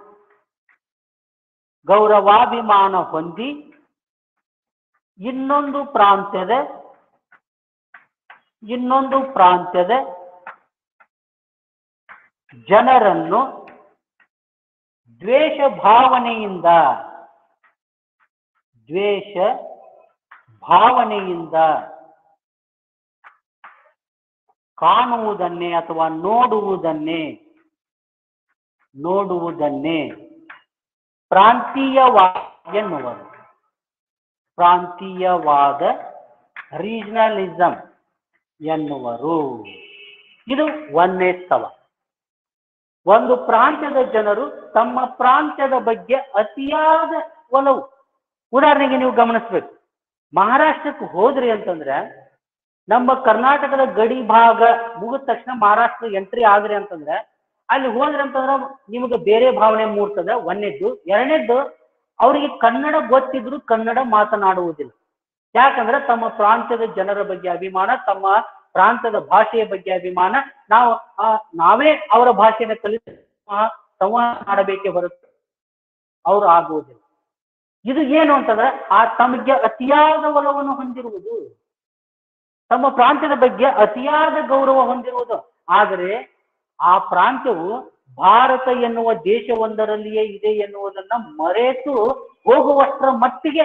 ಗೌರವಾಭಿಮಾನ ಹೊಂದಿ ಇನ್ನೊಂದು ಪ್ರಾಂತ್ಯದ ಇನ್ನೊಂದು ಪ್ರಾಂತ್ಯದ ಜನರನ್ನು ದ್ವೇಷ ಭಾವನೆಯಿಂದ ದ್ವೇಷ ಭಾವನೆಯಿಂದ ಕಾಣುವುದನ್ನೇ ಅಥವಾ ನೋಡುವುದನ್ನೇ ನೋಡುವುದನ್ನೇ ಪ್ರಾಂತೀಯವಾದ ಎನ್ನುವರು ಪ್ರಾಂತೀಯವಾದ ರೀಜನಲಿಸಂ ಎನ್ನುವರು ಇದು ಒಂದನೇ ಸ್ತವ ಒಂದು ಪ್ರಾಂತ್ಯದ ಜನರು ತಮ್ಮ ಪ್ರಾಂತ್ಯದ ಬಗ್ಗೆ ಅತಿಯಾದ ಒಲವು ಉದಾಹರಣೆಗೆ ನೀವು ಗಮನಿಸ್ಬೇಕು ಮಹಾರಾಷ್ಟ್ರಕ್ಕೆ ಹೋದ್ರಿ ಅಂತಂದ್ರೆ ನಮ್ಮ ಕರ್ನಾಟಕದ ಗಡಿ ಭಾಗ ಮುಗಿದ ತಕ್ಷಣ ಮಹಾರಾಷ್ಟ್ರ ಎಂಟ್ರಿ ಆದ್ರಿ ಅಂತಂದ್ರೆ ಅಲ್ಲಿ ಹೋದ್ರಿ ಅಂತಂದ್ರೆ ನಿಮಗೆ ಬೇರೆ ಭಾವನೆ ಮೂಡ್ತದೆ ಒಂದನೇದ್ದು ಎರಡನೇದ್ದು ಅವರಿಗೆ ಕನ್ನಡ ಗೊತ್ತಿದ್ರು ಕನ್ನಡ ಮಾತನಾಡುವುದಿಲ್ಲ ಯಾಕಂದ್ರೆ ತಮ್ಮ ಪ್ರಾಂತ್ಯದ ಜನರ ಬಗ್ಗೆ ಅಭಿಮಾನ ತಮ್ಮ ಪ್ರಾಂತದ ಭಾಷೆಯ ಬಗ್ಗೆ ಅಭಿಮಾನ ನಾವು ಆ, ನಾವೇ ಅವರ ಭಾಷೆಯನ್ನು ಕಲಿತು ಆ, ಸಂವಹನ ಮಾಡಬೇಕೇ ಹೊರತು ಅವರು ಆಗುವುದಿಲ್ಲ ಇದು ಏನು ಅಂತಂದ್ರೆ ಆ ತಮಗೆ ಅತಿಯಾದ ಒಲವನ್ನು ಹೊಂದಿರುವುದು ತಮ್ಮ ಪ್ರಾಂತ್ಯದ ಬಗ್ಗೆ ಅತಿಯಾದ ಗೌರವ ಹೊಂದಿರುವುದು ಆದರೆ ಆ ಪ್ರಾಂತ್ಯವು ಭಾರತ ಎನ್ನುವ ದೇಶವೊಂದರಲ್ಲಿಯೇ ಇದೆ ಎನ್ನುವುದನ್ನ ಮರೆತು ಹೋಗುವಷ್ಟರ ಮಟ್ಟಿಗೆ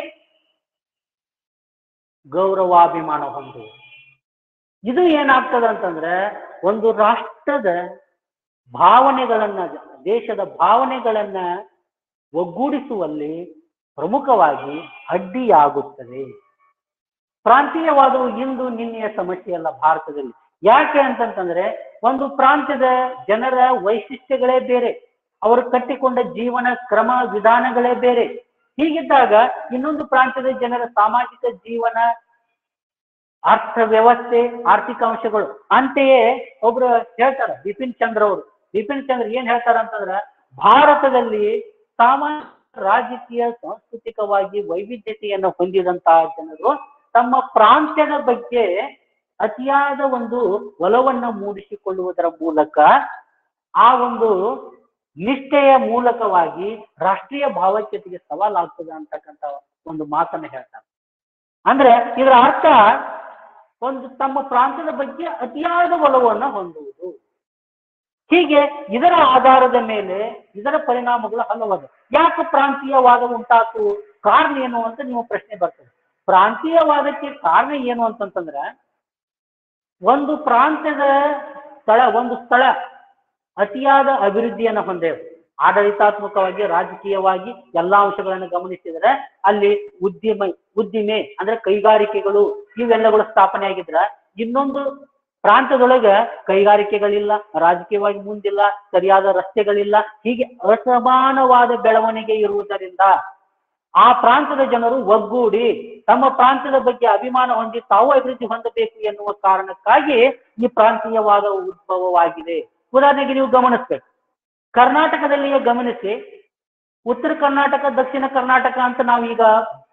ಗೌರವಾಭಿಮಾನ ಹೊಂದುವುದು ಇದು ಏನಾಗ್ತದೆ ಅಂತಂದ್ರೆ ಒಂದು ರಾಷ್ಟ್ರದ ಭಾವನೆಗಳನ್ನ ದೇಶದ ಭಾವನೆಗಳನ್ನ ಒಗ್ಗೂಡಿಸುವಲ್ಲಿ ಪ್ರಮುಖವಾಗಿ ಅಡ್ಡಿಯಾಗುತ್ತದೆ ಪ್ರಾಂತೀಯವಾದವು ಇಂದು ನಿನ್ನೆಯ ಸಮಸ್ಯೆ ಅಲ್ಲ ಭಾರತದಲ್ಲಿ ಯಾಕೆ ಅಂತಂತಂದ್ರೆ ಒಂದು ಪ್ರಾಂತ್ಯದ ಜನರ ವೈಶಿಷ್ಟ್ಯಗಳೇ ಬೇರೆ ಅವರು ಕಟ್ಟಿಕೊಂಡ ಜೀವನ ಕ್ರಮ ವಿಧಾನಗಳೇ ಬೇರೆ ಹೀಗಿದ್ದಾಗ ಇನ್ನೊಂದು ಪ್ರಾಂತ್ಯದ ಜನರ ಸಾಮಾಜಿಕ ಜೀವನ ಅರ್ಥ ವ್ಯವಸ್ಥೆ ಆರ್ಥಿಕ ಅಂಶಗಳು ಅಂತೆಯೇ ಒಬ್ರು ಹೇಳ್ತಾರ ಬಿಪಿನ್ ಚಂದ್ರ ಅವರು ಬಿಪಿನ್ ಚಂದ್ರ ಏನ್ ಹೇಳ್ತಾರ ಅಂತಂದ್ರ ಭಾರತದಲ್ಲಿ ಸಾಮಾನ್ಯ ರಾಜಕೀಯ ಸಾಂಸ್ಕೃತಿಕವಾಗಿ ವೈವಿಧ್ಯತೆಯನ್ನು ಹೊಂದಿದಂತಹ ಜನರು ತಮ್ಮ ಪ್ರಾಂತ್ಯದ ಬಗ್ಗೆ ಅತಿಯಾದ ಒಂದು ಒಲವನ್ನ ಮೂಡಿಸಿಕೊಳ್ಳುವುದರ ಮೂಲಕ ಆ ಒಂದು ನಿಷ್ಠೆಯ ಮೂಲಕವಾಗಿ ರಾಷ್ಟ್ರೀಯ ಭಾವೈಕ್ಯತೆಗೆ ಸವಾಲಾಗ್ತದೆ ಅಂತಕ್ಕಂಥ ಒಂದು ಮಾತನ್ನ ಹೇಳ್ತಾರೆ ಅಂದ್ರೆ ಇದರ ಅರ್ಥ ಒಂದು ತಮ್ಮ ಪ್ರಾಂತ್ಯದ ಬಗ್ಗೆ ಅತಿಯಾದ ಒಲವನ್ನು ಹೊಂದುವುದು ಹೀಗೆ ಇದರ ಆಧಾರದ ಮೇಲೆ ಇದರ ಪರಿಣಾಮಗಳು ಹಲವಾದ ಯಾಕೆ ಪ್ರಾಂತೀಯವಾದ ಉಂಟಾತು ಕಾರಣ ಏನು ಅಂತ ನೀವು ಪ್ರಶ್ನೆ ಬರ್ತದೆ ಪ್ರಾಂತೀಯವಾದಕ್ಕೆ ಕಾರಣ ಏನು ಅಂತಂತಂದ್ರೆ ಒಂದು ಪ್ರಾಂತ್ಯದ ಸ್ಥಳ ಒಂದು ಸ್ಥಳ ಅತಿಯಾದ ಅಭಿವೃದ್ಧಿಯನ್ನು ಹೊಂದೇವು ಆಡಳಿತಾತ್ಮಕವಾಗಿ ರಾಜಕೀಯವಾಗಿ ಎಲ್ಲಾ ಅಂಶಗಳನ್ನು ಗಮನಿಸಿದ್ರೆ ಅಲ್ಲಿ ಉದ್ಯಮ ಉದ್ದಿಮೆ ಅಂದ್ರೆ ಕೈಗಾರಿಕೆಗಳು ಇವೆಲ್ಲಗಳು ಸ್ಥಾಪನೆ ಆಗಿದ್ರ ಇನ್ನೊಂದು ಪ್ರಾಂತದೊಳಗ ಕೈಗಾರಿಕೆಗಳಿಲ್ಲ ರಾಜಕೀಯವಾಗಿ ಮುಂದಿಲ್ಲ ಸರಿಯಾದ ರಸ್ತೆಗಳಿಲ್ಲ ಹೀಗೆ ಅಸಮಾನವಾದ ಬೆಳವಣಿಗೆ ಇರುವುದರಿಂದ ಆ ಪ್ರಾಂತದ ಜನರು ಒಗ್ಗೂಡಿ ತಮ್ಮ ಪ್ರಾಂತದ ಬಗ್ಗೆ ಅಭಿಮಾನ ಹೊಂದಿ ತಾವು ಅಭಿವೃದ್ಧಿ ಹೊಂದಬೇಕು ಎನ್ನುವ ಕಾರಣಕ್ಕಾಗಿ ಈ ಪ್ರಾಂತೀಯವಾದ ಉದ್ಭವವಾಗಿದೆ ಉದಾಹರಣೆಗೆ ನೀವು ಗಮನಿಸ್ಬೇಕು ಕರ್ನಾಟಕದಲ್ಲಿಯೇ ಗಮನಿಸಿ ಉತ್ತರ ಕರ್ನಾಟಕ ದಕ್ಷಿಣ ಕರ್ನಾಟಕ ಅಂತ ನಾವೀಗ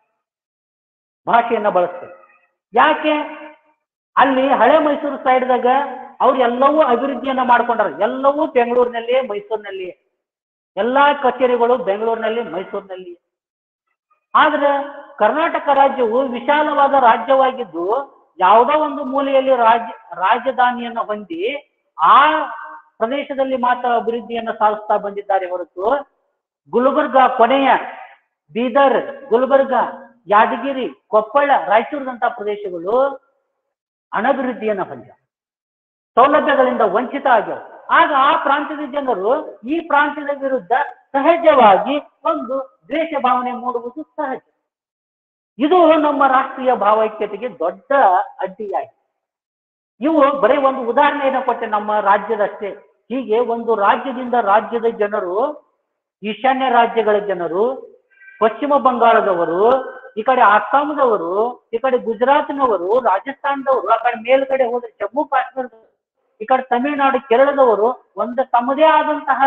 ಭಾಷೆಯನ್ನ ಬಳಸ್ತೇವೆ ಯಾಕೆ ಅಲ್ಲಿ ಹಳೆ ಮೈಸೂರು ಸೈಡ್ದಾಗ ಅವ್ರು ಎಲ್ಲವೂ ಅಭಿವೃದ್ಧಿಯನ್ನ ಮಾಡ್ಕೊಂಡಾರ ಎಲ್ಲವೂ ಬೆಂಗಳೂರಿನಲ್ಲಿ ಮೈಸೂರಿನಲ್ಲಿ ಎಲ್ಲಾ ಕಚೇರಿಗಳು ಬೆಂಗಳೂರಿನಲ್ಲಿ ಮೈಸೂರಿನಲ್ಲಿ ಆದ್ರೆ ಕರ್ನಾಟಕ ರಾಜ್ಯವು ವಿಶಾಲವಾದ ರಾಜ್ಯವಾಗಿದ್ದು ಯಾವುದೋ ಒಂದು ಮೂಲೆಯಲ್ಲಿ ರಾಜ್ಯ ರಾಜಧಾನಿಯನ್ನು ಹೊಂದಿ ಆ ಪ್ರದೇಶದಲ್ಲಿ ಮಾತ್ರ ಅಭಿವೃದ್ಧಿಯನ್ನು ಸಾಧಿಸ್ತಾ ಬಂದಿದ್ದಾರೆ ಹೊರತು ಗುಲ್ಬರ್ಗ ಕೊನೆಯ ಬೀದರ್ ಗುಲ್ಬರ್ಗ ಯಾದಗಿರಿ ಕೊಪ್ಪಳ ರಾಯಚೂರಿನಂತ ಪ್ರದೇಶಗಳು ಅನಭಿವೃದ್ಧಿಯನ್ನ ಹೊಂದಿವೆ ಸೌಲಭ್ಯಗಳಿಂದ ವಂಚಿತ ಆಗ್ಯಾವ ಆಗ ಆ ಪ್ರಾಂತ್ಯದ ಜನರು ಈ ಪ್ರಾಂತ್ಯದ ವಿರುದ್ಧ ಸಹಜವಾಗಿ ಒಂದು ದ್ವೇಷ ಭಾವನೆ ಮೂಡುವುದು ಸಹಜ ಇದು ನಮ್ಮ ರಾಷ್ಟ್ರೀಯ ಭಾವೈಕ್ಯತೆಗೆ ದೊಡ್ಡ ಅಡ್ಡಿಯಾಗಿದೆ ಇವು ಬರೀ ಒಂದು ಉದಾಹರಣೆಯನ್ನು ಕೊಟ್ಟೆ ನಮ್ಮ ರಾಜ್ಯದಷ್ಟೇ ಹೀಗೆ ಒಂದು ರಾಜ್ಯದಿಂದ ರಾಜ್ಯದ ಜನರು ಈಶಾನ್ಯ ರಾಜ್ಯಗಳ ಜನರು ಪಶ್ಚಿಮ ಬಂಗಾಳದವರು ಈ ಕಡೆ ಅಸ್ಸಾಂದವರು ಈ ಕಡೆ ಗುಜರಾತ್ನವರು ರಾಜಸ್ಥಾನದವರು ಆ ಕಡೆ ಮೇಲ್ಗಡೆ ಹೋದ್ರೆ ಜಮ್ಮು ಕಾಶ್ಮೀರದವರು ಈ ಕಡೆ ತಮಿಳುನಾಡು ಕೇರಳದವರು ಒಂದು ತಮ್ಮದೇ ಆದಂತಹ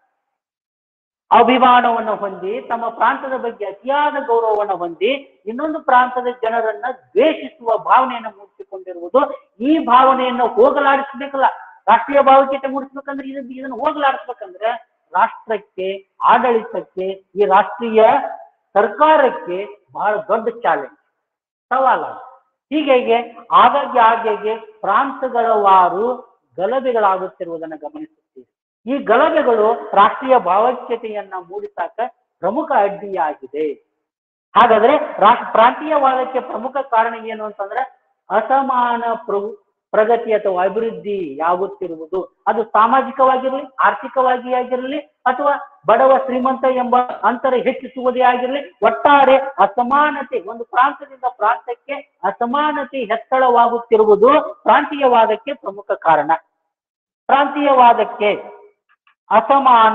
ಅಭಿಮಾನವನ್ನು ಹೊಂದಿ ತಮ್ಮ ಪ್ರಾಂತದ ಬಗ್ಗೆ ಅತಿಯಾದ ಗೌರವವನ್ನು ಹೊಂದಿ ಇನ್ನೊಂದು ಪ್ರಾಂತದ ಜನರನ್ನ ದ್ವೇಷಿಸುವ ಭಾವನೆಯನ್ನು ಮೂಡಿಸಿಕೊಂಡಿರುವುದು ಈ ಭಾವನೆಯನ್ನು ಹೋಗಲಾಡಿಸ್ಬೇಕಲ್ಲ ರಾಷ್ಟ್ರೀಯ ಭಾವೈಕ್ಯತೆ ಮೂಡಿಸ್ಬೇಕಂದ್ರೆ ಇದನ್ನ ಇದನ್ನು ಹೋಗಲಾಡಿಸ್ಬೇಕಂದ್ರೆ ರಾಷ್ಟ್ರಕ್ಕೆ ಆಡಳಿತಕ್ಕೆ ಈ ರಾಷ್ಟ್ರೀಯ ಸರ್ಕಾರಕ್ಕೆ ಬಹಳ ದೊಡ್ಡ ಚಾಲೆಂಜ್ ಸವಾಲ ಹೀಗೆ ಆಗಾಗ್ಗೆ ಆಗಾಗ್ಗೆ ಪ್ರಾಂತಗಳ ವಾರು ಗಲಭೆಗಳಾಗುತ್ತಿರುವುದನ್ನು ಗಮನಿಸುತ್ತೀವಿ ಈ ಗಲಭೆಗಳು ರಾಷ್ಟ್ರೀಯ ಭಾವೈಕ್ಯತೆಯನ್ನ ಮೂಡಿಸಾಕ ಪ್ರಮುಖ ಅಡ್ಡಿಯಾಗಿದೆ ಹಾಗಾದ್ರೆ ರಾಷ್ಟ್ರ ಪ್ರಾಂತೀಯವಾದಕ್ಕೆ ಪ್ರಮುಖ ಕಾರಣ ಏನು ಅಂತಂದ್ರೆ ಅಸಮಾನ ಪ್ರ ಪ್ರಗತಿ ಅಥವಾ ಅಭಿವೃದ್ಧಿ ಆಗುತ್ತಿರುವುದು ಅದು ಸಾಮಾಜಿಕವಾಗಿರಲಿ ಆರ್ಥಿಕವಾಗಿ ಆಗಿರಲಿ ಅಥವಾ ಬಡವ ಶ್ರೀಮಂತ ಎಂಬ ಅಂತರ ಹೆಚ್ಚಿಸುವುದೇ ಆಗಿರಲಿ ಒಟ್ಟಾರೆ ಅಸಮಾನತೆ ಒಂದು ಪ್ರಾಂತದಿಂದ ಪ್ರಾಂತಕ್ಕೆ ಅಸಮಾನತೆ ಹೆಚ್ಚಳವಾಗುತ್ತಿರುವುದು ಪ್ರಾಂತೀಯವಾದಕ್ಕೆ ಪ್ರಮುಖ ಕಾರಣ ಪ್ರಾಂತೀಯವಾದಕ್ಕೆ ಅಸಮಾನ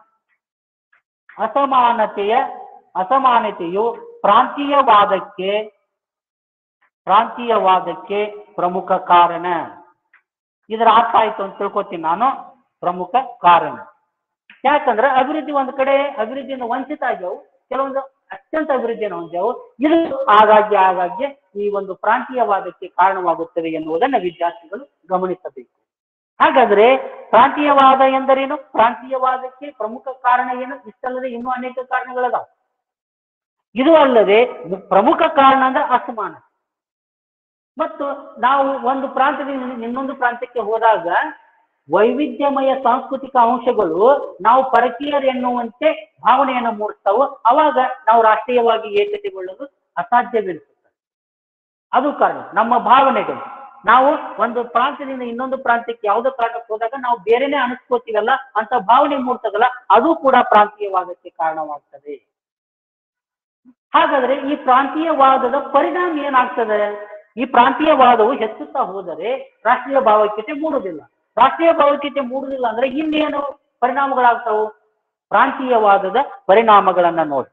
ಅಸಮಾನತೆಯ ಅಸಮಾನತೆಯು ಪ್ರಾಂತೀಯವಾದಕ್ಕೆ ಪ್ರಾಂತೀಯವಾದಕ್ಕೆ ಪ್ರಮುಖ ಕಾರಣ ಇದರ ಅರ್ಥ ಆಯ್ತು ಅಂತ ತಿಳ್ಕೊತೀನಿ ನಾನು ಪ್ರಮುಖ ಕಾರಣ ಯಾಕಂದ್ರೆ ಅಭಿವೃದ್ಧಿ ಒಂದ್ ಕಡೆ ಅಭಿವೃದ್ಧಿಯಿಂದ ವಂಚಿತ ಆಗ್ಯಾವು ಕೆಲವೊಂದು ಅತ್ಯಂತ ಅಭಿವೃದ್ಧಿಯನ್ನು ಹೊಂದ್ಯಾವು ಇದು ಆಗಾಗ್ಗೆ ಆಗಾಗ್ಗೆ ಈ ಒಂದು ಪ್ರಾಂತೀಯವಾದಕ್ಕೆ ಕಾರಣವಾಗುತ್ತದೆ ಎನ್ನುವುದನ್ನು ವಿದ್ಯಾರ್ಥಿಗಳು ಗಮನಿಸಬೇಕು ಹಾಗಾದ್ರೆ ಪ್ರಾಂತೀಯವಾದ ಎಂದರೇನು ಪ್ರಾಂತೀಯವಾದಕ್ಕೆ ಪ್ರಮುಖ ಕಾರಣ ಏನು ಇಷ್ಟಲ್ಲದೆ ಇನ್ನೂ ಅನೇಕ ಕಾರಣಗಳದಾವ ಇದು ಅಲ್ಲದೆ ಮು- ಪ್ರಮುಖ ಕಾರಣ ಅಂದ್ರೆ ಅಸಮಾನ ಮತ್ತು ನಾವು ಒಂದು ಪ್ರಾಂತ್ಯದಿಂದ ಇನ್ನೊಂದು ಪ್ರಾಂತ್ಯಕ್ಕೆ ಹೋದಾಗ ವೈವಿಧ್ಯಮಯ ಸಾಂಸ್ಕೃತಿಕ ಅಂಶಗಳು ನಾವು ಪರಕೀಯರು ಎನ್ನುವಂತೆ ಭಾವನೆಯನ್ನು ಮೂಡಿಸ್ತಾವು ಅವಾಗ ನಾವು ರಾಷ್ಟ್ರೀಯವಾಗಿ ಏಕತೆಗೊಳ್ಳಲು ಅಸಾಧ್ಯವೆನಿಸುತ್ತದೆ ಅದು ಕಾರಣ ನಮ್ಮ ಭಾವನೆಗಳು ನಾವು ಒಂದು ಪ್ರಾಂತ್ಯದಿಂದ ಇನ್ನೊಂದು ಪ್ರಾಂತ್ಯಕ್ಕೆ ಯಾವುದೋ ಕಾರಣಕ್ಕೆ ಹೋದಾಗ ನಾವು ಬೇರೆನೆ ಅನಿಸ್ಕೋತೀವಲ್ಲ ಅಂತ ಭಾವನೆ ಮೂಡ್ತದಲ್ಲ ಅದು ಕೂಡ ಪ್ರಾಂತೀಯವಾದಕ್ಕೆ ಕಾರಣವಾಗ್ತದೆ ಹಾಗಾದ್ರೆ ಈ ಪ್ರಾಂತೀಯವಾದದ ಪರಿಣಾಮ ಏನಾಗ್ತದೆ ಈ ಪ್ರಾಂತೀಯವಾದವು ಹೆಚ್ಚುತ್ತಾ ಹೋದರೆ ರಾಷ್ಟ್ರೀಯ ಭಾವೈಕ್ಯತೆ ಮೂಡುವುದಿಲ್ಲ ರಾಷ್ಟ್ರೀಯ ಭಾವೈಕ್ಯತೆ ಮೂಡುವುದಿಲ್ಲ ಅಂದ್ರೆ ಇನ್ನೇನು ಪರಿಣಾಮಗಳಾಗ್ತಾವು ಪ್ರಾಂತೀಯವಾದದ ಪರಿಣಾಮಗಳನ್ನ ನೋಡಿ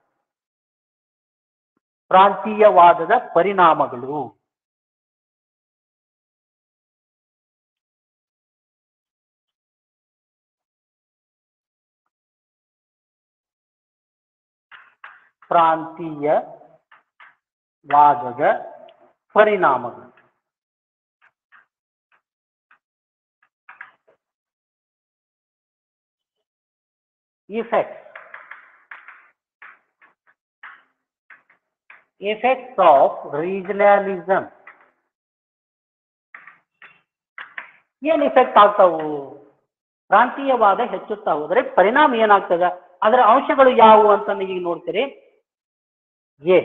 ಪ್ರಾಂತೀಯವಾದದ ಪರಿಣಾಮಗಳು ಪ್ರಾಂತೀಯವಾದದ ಪರಿಣಾಮಗಳು effects effects of regionalism ಏನ್ ಇಫೆಕ್ಟ್ ಆಗ್ತಾವು ಪ್ರಾಂತೀಯವಾದ ಹೆಚ್ಚುತ್ತಾ ಹೋದ್ರೆ ಪರಿಣಾಮ ಏನಾಗ್ತದ ಅದರ ಅಂಶಗಳು ಯಾವುವು ಅಂತ ಈಗ ನೋಡ್ತೀರಿ ಎ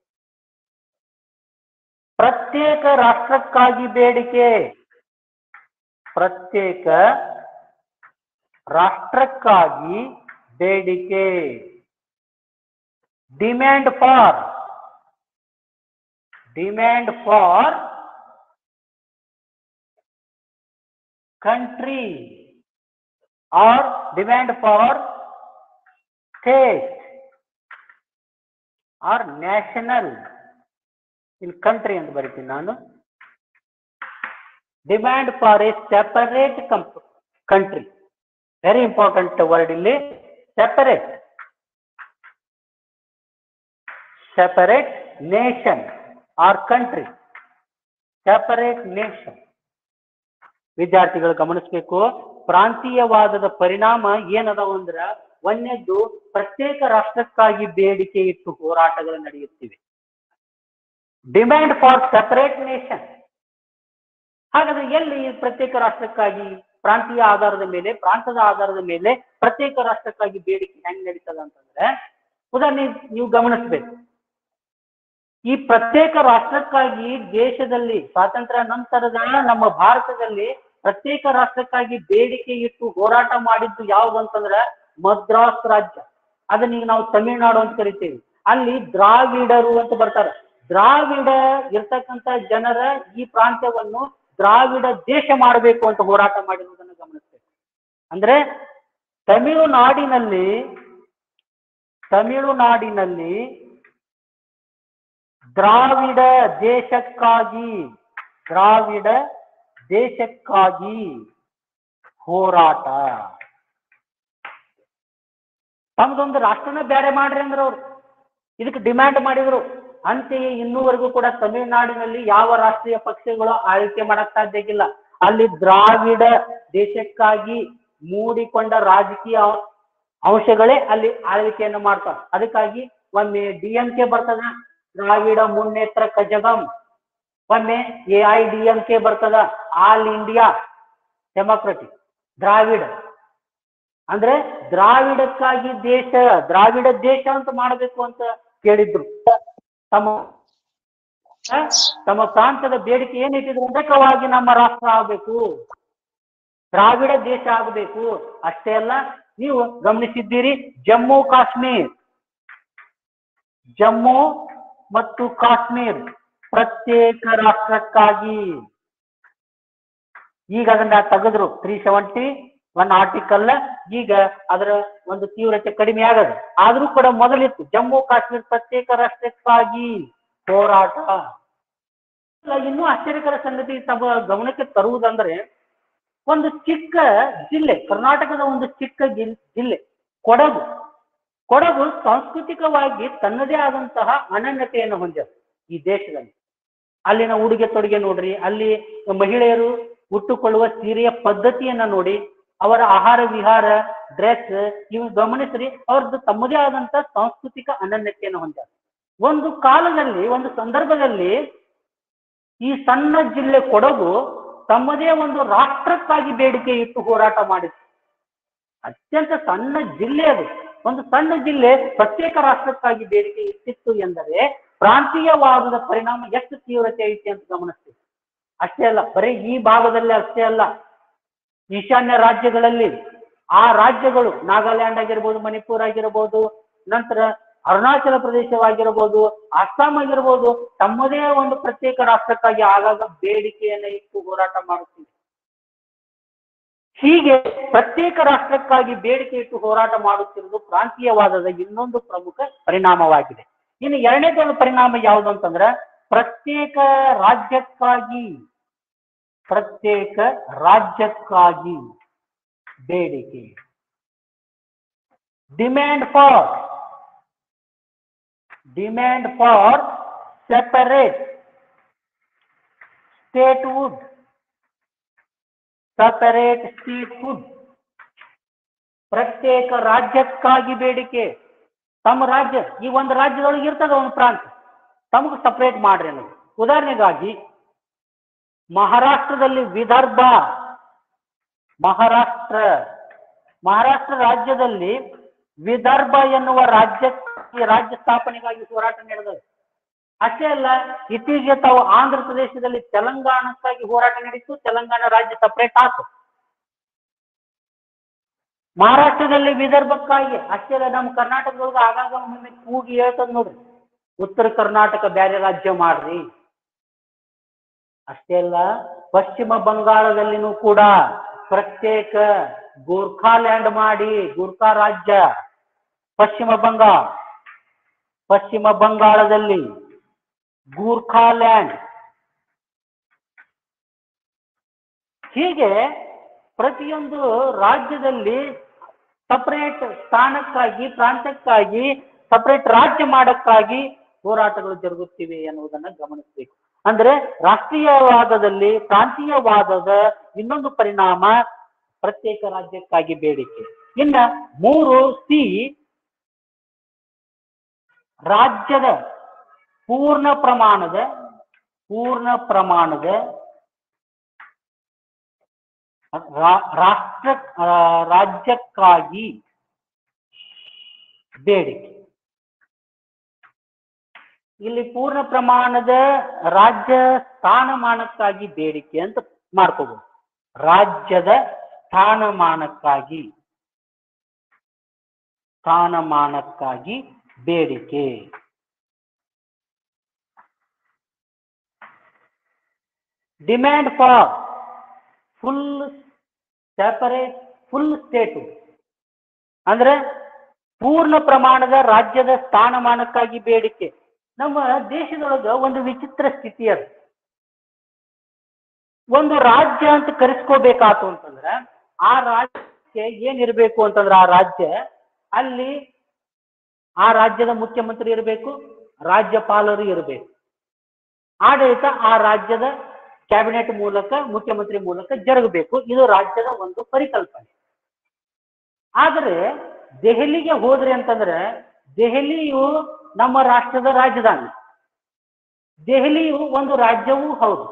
ಪ್ರತ್ಯೇಕ ರಾಷ್ಟ್ರಕ್ಕಾಗಿ ಬೇಡಿಕೆ ಪ್ರತ್ಯೇಕ ರಾಷ್ಟ್ರಕ್ಕಾಗಿ ಬೇಡಿಕೆ demand for demand for country or demand for state or national in country ಅಂತ ಬರಿತೀನಿ ನಾನು demand for a separate country very important word ಇಲ್ಲಿ separate separate nation or country separate nation ವಿದ್ಯಾರ್ಥಿಗಳು ಗಮನಿಸಬೇಕು ಪ್ರಾಂತೀಯವಾದದ ಪರಿಣಾಮ ಏನದಾವ ಅಂದ್ರ ಒಂದನೇದ್ದು ಪ್ರತ್ಯೇಕ ರಾಷ್ಟ್ರಕ್ಕಾಗಿ ಬೇಡಿಕೆ ಇಟ್ಟು ಹೋರಾಟಗಳು ನಡೆಯುತ್ತಿವೆ ಡಿಮ್ಯಾಂಡ್ ಫಾರ್ ಸೆಪರೇಟ್ ನೇಷನ್ ಹಾಗಾದ್ರೆ ಎಲ್ಲಿ ಈ ಪ್ರತ್ಯೇಕ ರಾಷ್ಟ್ರಕ್ಕಾಗಿ ಪ್ರಾಂತೀಯ ಆಧಾರದ ಮೇಲೆ ಪ್ರಾಂತದ ಆಧಾರದ ಮೇಲೆ ಪ್ರತ್ಯೇಕ ರಾಷ್ಟ್ರಕ್ಕಾಗಿ ಬೇಡಿಕೆ ಹೆಂಗ್ ನಡೀತದ ಅಂತಂದ್ರೆ ಉದಾಹರಣೆ ನೀವು ಗಮನಿಸ್ಬೇಕು ಈ ಪ್ರತ್ಯೇಕ ರಾಷ್ಟ್ರಕ್ಕಾಗಿ ದೇಶದಲ್ಲಿ ಸ್ವಾತಂತ್ರ್ಯ ನಂತರದ ನಮ್ಮ ಭಾರತದಲ್ಲಿ ಪ್ರತ್ಯೇಕ ರಾಷ್ಟ್ರಕ್ಕಾಗಿ ಬೇಡಿಕೆ ಇಟ್ಟು ಹೋರಾಟ ಮಾಡಿದ್ದು ಯಾವ್ದು ಅಂತಂದ್ರೆ ಮದ್ರಾಸ್ ರಾಜ್ಯ ಅದನ್ನ ಈಗ ನಾವು ತಮಿಳುನಾಡು ಅಂತ ಕರಿತೀವಿ ಅಲ್ಲಿ ದ್ರಾವಿಡರು ಅಂತ ಬರ್ತಾರೆ ದ್ರಾವಿಡ ಇರ್ತಕ್ಕಂಥ ಜನರ ಈ ಪ್ರಾಂತ್ಯವನ್ನು ದ್ರಾವಿಡ ದೇಶ ಮಾಡಬೇಕು ಅಂತ ಹೋರಾಟ ಮಾಡಿರುವುದನ್ನು ಗಮನಿಸ್ಬೇಕು ಅಂದ್ರೆ ತಮಿಳುನಾಡಿನಲ್ಲಿ ತಮಿಳುನಾಡಿನಲ್ಲಿ ದ್ರಾವಿಡ ದೇಶಕ್ಕಾಗಿ ದ್ರಾವಿಡ ದೇಶಕ್ಕಾಗಿ ಹೋರಾಟ ತಮ್ದೊಂದು ರಾಷ್ಟ್ರನ ಬೇರೆ ಮಾಡ್ರಿ ಅಂದ್ರು ಅವ್ರು ಇದಕ್ಕೆ ಡಿಮ್ಯಾಂಡ್ ಮಾಡಿದ್ರು ಅಂತೆಯೇ ಇನ್ನೂವರೆಗೂ ಕೂಡ ತಮಿಳುನಾಡಿನಲ್ಲಿ ಯಾವ ರಾಷ್ಟ್ರೀಯ ಪಕ್ಷಗಳು ಆಳ್ವಿಕೆ ಮಾಡಕ್ ಸಾಧ್ಯ ಆಗಿಲ್ಲ ಅಲ್ಲಿ ದ್ರಾವಿಡ ದೇಶಕ್ಕಾಗಿ ಮೂಡಿಕೊಂಡ ರಾಜಕೀಯ ಅಂಶಗಳೇ ಅಲ್ಲಿ ಆಳ್ವಿಕೆಯನ್ನು ಮಾಡ್ತಾರೆ ಅದಕ್ಕಾಗಿ ಒಮ್ಮೆ ಡಿ ಎಂ ಕೆ ಬರ್ತದ ದ್ರಾವಿಡ ಮುನ್ನೇತ್ರ ಕಜಗಂ ಒಮ್ಮೆ A I D M K ಬರ್ತದ ಆಲ್ ಇಂಡಿಯಾ ಡೆಮಾಕ್ರೆಟಿಕ್ ದ್ರಾವಿಡ ಅಂದ್ರೆ ದ್ರಾವಿಡಕ್ಕಾಗಿ ದೇಶ ದ್ರಾವಿಡ ದೇಶ ಅಂತ ಮಾಡಬೇಕು ಅಂತ ಕೇಳಿದ್ರು ತಮ್ಮ ಆ, ತಮ್ಮ ಪ್ರಾಂತದ ಬೇಡಿಕೆ ಏನಿಟ್ಟಿದ್ರು ಪ್ರತ್ಯೇಕವಾಗಿ ನಮ್ಮ ರಾಷ್ಟ್ರ ಆಗ್ಬೇಕು ದ್ರಾವಿಡ ದೇಶ ಆಗಬೇಕು ಅಷ್ಟೇ ಅಲ್ಲ ನೀವು ಗಮನಿಸಿದ್ದೀರಿ ಜಮ್ಮು ಕಾಶ್ಮೀರ್ ಜಮ್ಮು ಮತ್ತು ಕಾಶ್ಮೀರ್ ಪ್ರತ್ಯೇಕ ರಾಷ್ಟ್ರಕ್ಕಾಗಿ ಈಗ ಅದನ್ನ ತೆಗೆದ್ರು ತ್ರೀ ಸೆವೆಂಟಿ ಒನ್ ಆರ್ಟಿಕಲ್ ಈಗ ಅದರ ಒಂದು ತೀವ್ರತೆ ಕಡಿಮೆ ಆಗದು ಆದ್ರೂ ಕೂಡ ಮೊದಲಿತ್ತು ಜಮ್ಮು ಕಾಶ್ಮೀರ ಪ್ರತ್ಯೇಕ ರಾಷ್ಟ್ರಕ್ಕಾಗಿ ಹೋರಾಟ ಇನ್ನೂ ಆಶ್ಚರ್ಯಕರ ಸಂಗತಿ ತಮ್ಮ ಗಮನಕ್ಕೆ ತರುವುದಂದ್ರೆ ಒಂದು ಚಿಕ್ಕ ಜಿಲ್ಲೆ ಕರ್ನಾಟಕದ ಒಂದು ಚಿಕ್ಕ ಜಿಲ್- ಜಿಲ್ಲೆ ಕೊಡಗು ಕೊಡಗು ಸಾಂಸ್ಕೃತಿಕವಾಗಿ ತನ್ನದೇ ಆದಂತಹ ಅನನ್ಯತೆಯನ್ನು ಹೊಂದಿದೆ ಈ ದೇಶದಲ್ಲಿ ಅಲ್ಲಿನ ಉಡುಗೆ ತೊಡುಗೆ ನೋಡ್ರಿ ಅಲ್ಲಿ ಮಹಿಳೆಯರು ಉಟ್ಟುಕೊಳ್ಳುವ ಸೀರೆಯ ಪದ್ಧತಿಯನ್ನ ನೋಡಿ ಅವರ ಆಹಾರ ವಿಹಾರ ಡ್ರೆಸ್ ಇವು ಗಮನಿಸ್ರಿ ಅವ್ರದ್ದು ತಮ್ಮದೇ ಆದಂತ ಸಾಂಸ್ಕೃತಿಕ ಅನನ್ಯತೆಯನ್ನು ಹೊಂದಿದೆ ಒಂದು ಕಾಲದಲ್ಲಿ ಒಂದು ಸಂದರ್ಭದಲ್ಲಿ ಈ ಸಣ್ಣ ಜಿಲ್ಲೆ ಕೊಡಗು ತಮ್ಮದೇ ಒಂದು ರಾಷ್ಟ್ರಕ್ಕಾಗಿ ಬೇಡಿಕೆ ಇಟ್ಟು ಹೋರಾಟ ಮಾಡಿತ್ತು ಅತ್ಯಂತ ಸಣ್ಣ ಜಿಲ್ಲೆ ಅದು ಒಂದು ಸಣ್ಣ ಜಿಲ್ಲೆ ಪ್ರತ್ಯೇಕ ರಾಷ್ಟ್ರಕ್ಕಾಗಿ ಬೇಡಿಕೆ ಇಟ್ಟಿತ್ತು ಎಂದರೆ ಪ್ರಾಂತೀಯವಾದದ ಪರಿಣಾಮ ಎಷ್ಟು ತೀವ್ರತೆ ಐತಿ ಅಂತ ಗಮನಿಸ್ತೀವಿ ಅಷ್ಟೇ ಅಲ್ಲ ಬರೀ ಈ ಭಾಗದಲ್ಲಿ ಅಷ್ಟೇ ಅಲ್ಲ ಈಶಾನ್ಯ ರಾಜ್ಯಗಳಲ್ಲಿ ಆ ರಾಜ್ಯಗಳು ನಾಗಾಲ್ಯಾಂಡ್ ಆಗಿರ್ಬೋದು ಮಣಿಪುರ ಆಗಿರ್ಬೋದು ನಂತರ ಅರುಣಾಚಲ ಪ್ರದೇಶವಾಗಿರ್ಬೋದು ಅಸ್ಸಾಂ ಆಗಿರ್ಬೋದು ತಮ್ಮದೇ ಒಂದು ಪ್ರತ್ಯೇಕ ರಾಷ್ಟ್ರಕ್ಕಾಗಿ ಆಗಾಗ ಬೇಡಿಕೆಯನ್ನ ಇಟ್ಟು ಹೋರಾಟ ಮಾಡುತ್ತಿದೆ ಹೀಗೆ ಪ್ರತ್ಯೇಕ ರಾಷ್ಟ್ರಕ್ಕಾಗಿ ಬೇಡಿಕೆ ಇಟ್ಟು ಹೋರಾಟ ಮಾಡುತ್ತಿರುವುದು ಪ್ರಾಂತೀಯವಾದದ ಇನ್ನೊಂದು ಪ್ರಮುಖ ಪರಿಣಾಮವಾಗಿದೆ ಇನ್ನು ಎರಡನೇದೊಂದು ಪರಿಣಾಮ ಯಾವುದು ಅಂತಂದ್ರೆ ಪ್ರತ್ಯೇಕ ರಾಜ್ಯಕ್ಕಾಗಿ ಪ್ರತ್ಯೇಕ ರಾಜ್ಯಕ್ಕಾಗಿ ಬೇಡಿಕೆ demand for demand for separate statehood separate statehood ಪ್ರತ್ಯೇಕ ರಾಜ್ಯಕ್ಕಾಗಿ ಬೇಡಿಕೆ ತಮ್ಮ ರಾಜ್ಯ ಈ ಒಂದು ರಾಜ್ಯದೊಳಗೆ ಇರ್ತದ ಒಂದು ಪ್ರಾಂತ ತಮಗೆ ಸಪರೇಟ್ ಮಾಡ್ರಿ ಅನ್ನೋದು ಉದಾಹರಣೆಗಾಗಿ ಮಹಾರಾಷ್ಟ್ರದಲ್ಲಿ ವಿದರ್ಭ ಮಹಾರಾಷ್ಟ್ರ ಮಹಾರಾಷ್ಟ್ರ ರಾಜ್ಯದಲ್ಲಿ ವಿದರ್ಭ ಎನ್ನುವ ರಾಜ್ಯ ರಾಜ್ಯ ಸ್ಥಾಪನೆಗಾಗಿ ಹೋರಾಟ ನಡೆದது ಅಷ್ಟೇ ಅಲ್ಲ ಇತ್ತೀಚೆಗೆ ತಾವು ಆಂಧ್ರ ಪ್ರದೇಶದಲ್ಲಿ ತೆಲಂಗಾಣಕ್ಕಾಗಿ ಹೋರಾಟ ನಡೀತು ತೆಲಂಗಾಣ ರಾಜ್ಯ ಸಪರೇಟ್ ಆಯ್ತು ಮಹಾರಾಷ್ಟ್ರದಲ್ಲಿ ವಿದರ್ಭಕ್ಕಾಗಿ ಅಷ್ಟೇ ಅಲ್ಲ ನಮ್ಮ ಕರ್ನಾಟಕದೊಳಗೆ ಆಗಾಗ ಒಮ್ಮೊಮ್ಮೆ ಕೂಗಿ ಹೇಳ್ತದ ನೋಡ್ರಿ ಉತ್ತರ ಕರ್ನಾಟಕ ಬೇರೆ ರಾಜ್ಯ ಮಾಡ್ರಿ ಅಷ್ಟೇ ಅಲ್ಲ ಪಶ್ಚಿಮ ಬಂಗಾಳದಲ್ಲಿನೂ ಕೂಡ ಪ್ರತ್ಯೇಕ ಗೋರ್ಖಾಲ್ಯಾಂಡ್ ಮಾಡಿ ಗೋರ್ಖಾ ರಾಜ್ಯ ಪಶ್ಚಿಮ ಬಂಗಾಳ ಪಶ್ಚಿಮ ಬಂಗಾಳದಲ್ಲಿ ಗೂರ್ಖಾಲ್ಯಾಂಡ್ ಹೀಗೆ ಪ್ರತಿಯೊಂದು ರಾಜ್ಯದಲ್ಲಿ ಸಪರೇಟ್ ಸ್ಥಾನಕ್ಕಾಗಿ ಪ್ರಾಂತ್ಯಕ್ಕಾಗಿ ಸಪರೇಟ್ ರಾಜ್ಯ ಮಾಡಕ್ಕಾಗಿ ಹೋರಾಟಗಳು ಜರುಗುತ್ತಿವೆ ಎನ್ನುವುದನ್ನ ಗಮನಿಸಬೇಕು ಅಂದ್ರೆ ರಾಷ್ಟ್ರೀಯವಾದದಲ್ಲಿ ಪ್ರಾಂತೀಯವಾದದ ಇನ್ನೊಂದು ಪರಿಣಾಮ ಪ್ರತ್ಯೇಕ ರಾಜ್ಯಕ್ಕಾಗಿ ಬೇಡಿಕೆ ಇನ್ನ ಮೂರು ಸಿ ರಾಜ್ಯದ ಪೂರ್ಣ ಪ್ರಮಾಣದ ಪೂರ್ಣ ಪ್ರಮಾಣದ ರಾ- ರಾಷ್ಟ್ರ ಆ, ರಾಜ್ಯಕ್ಕಾಗಿ ಬೇಡಿಕೆ ಇಲ್ಲಿ ಪೂರ್ಣ ಪ್ರಮಾಣದ ರಾಜ್ಯ ಸ್ಥಾನಮಾನಕ್ಕಾಗಿ ಬೇಡಿಕೆ ಅಂತ ಮಾಡ್ಕೋಬಹುದು ರಾಜ್ಯದ ಸ್ಥಾನಮಾನಕ್ಕಾಗಿ ಸ್ಥಾನಮಾನಕ್ಕಾಗಿ ಬೇಡಿಕೆ demand for full separate full state ಅಂದ್ರೆ ಪೂರ್ಣ ಪ್ರಮಾಣದ ರಾಜ್ಯದ ಸ್ಥಾನಮಾನಕ್ಕಾಗಿ ಬೇಡಿಕೆ ನಮ್ಮ ದೇಶದೊಳಗ ಒಂದು ವಿಚಿತ್ರ ಸ್ಥಿತಿ ಅದು ಒಂದು ರಾಜ್ಯ ಅಂತ ಕರೆಸ್ಕೋಬೇಕಾತು ಅಂತಂದ್ರೆ ಆ ರಾಜ್ಯಕ್ಕೆ ಏನಿರ್ಬೇಕು ಅಂತಂದ್ರೆ ಆ ರಾಜ್ಯ ಅಲ್ಲಿ ಆ ರಾಜ್ಯದ ಮುಖ್ಯಮಂತ್ರಿ ಇರಬೇಕು ರಾಜ್ಯಪಾಲರು ಇರಬೇಕು ಆಡಳಿತ ಆ ರಾಜ್ಯದ ಕ್ಯಾಬಿನೆಟ್ ಮೂಲಕ ಮುಖ್ಯಮಂತ್ರಿ ಮೂಲಕ ಜರುಗಬೇಕು ಇದು ರಾಜ್ಯದ ಒಂದು ಪರಿಕಲ್ಪನೆ ಆದರೆ ದೆಹಲಿಗೆ ಹೋದ್ರಿ ಅಂತಂದ್ರೆ ದೆಹಲಿಯು ನಮ್ಮ ರಾಷ್ಟ್ರದ ರಾಜಧಾನಿ ದೆಹಲಿಯು ಒಂದು ರಾಜ್ಯವೂ ಹೌದು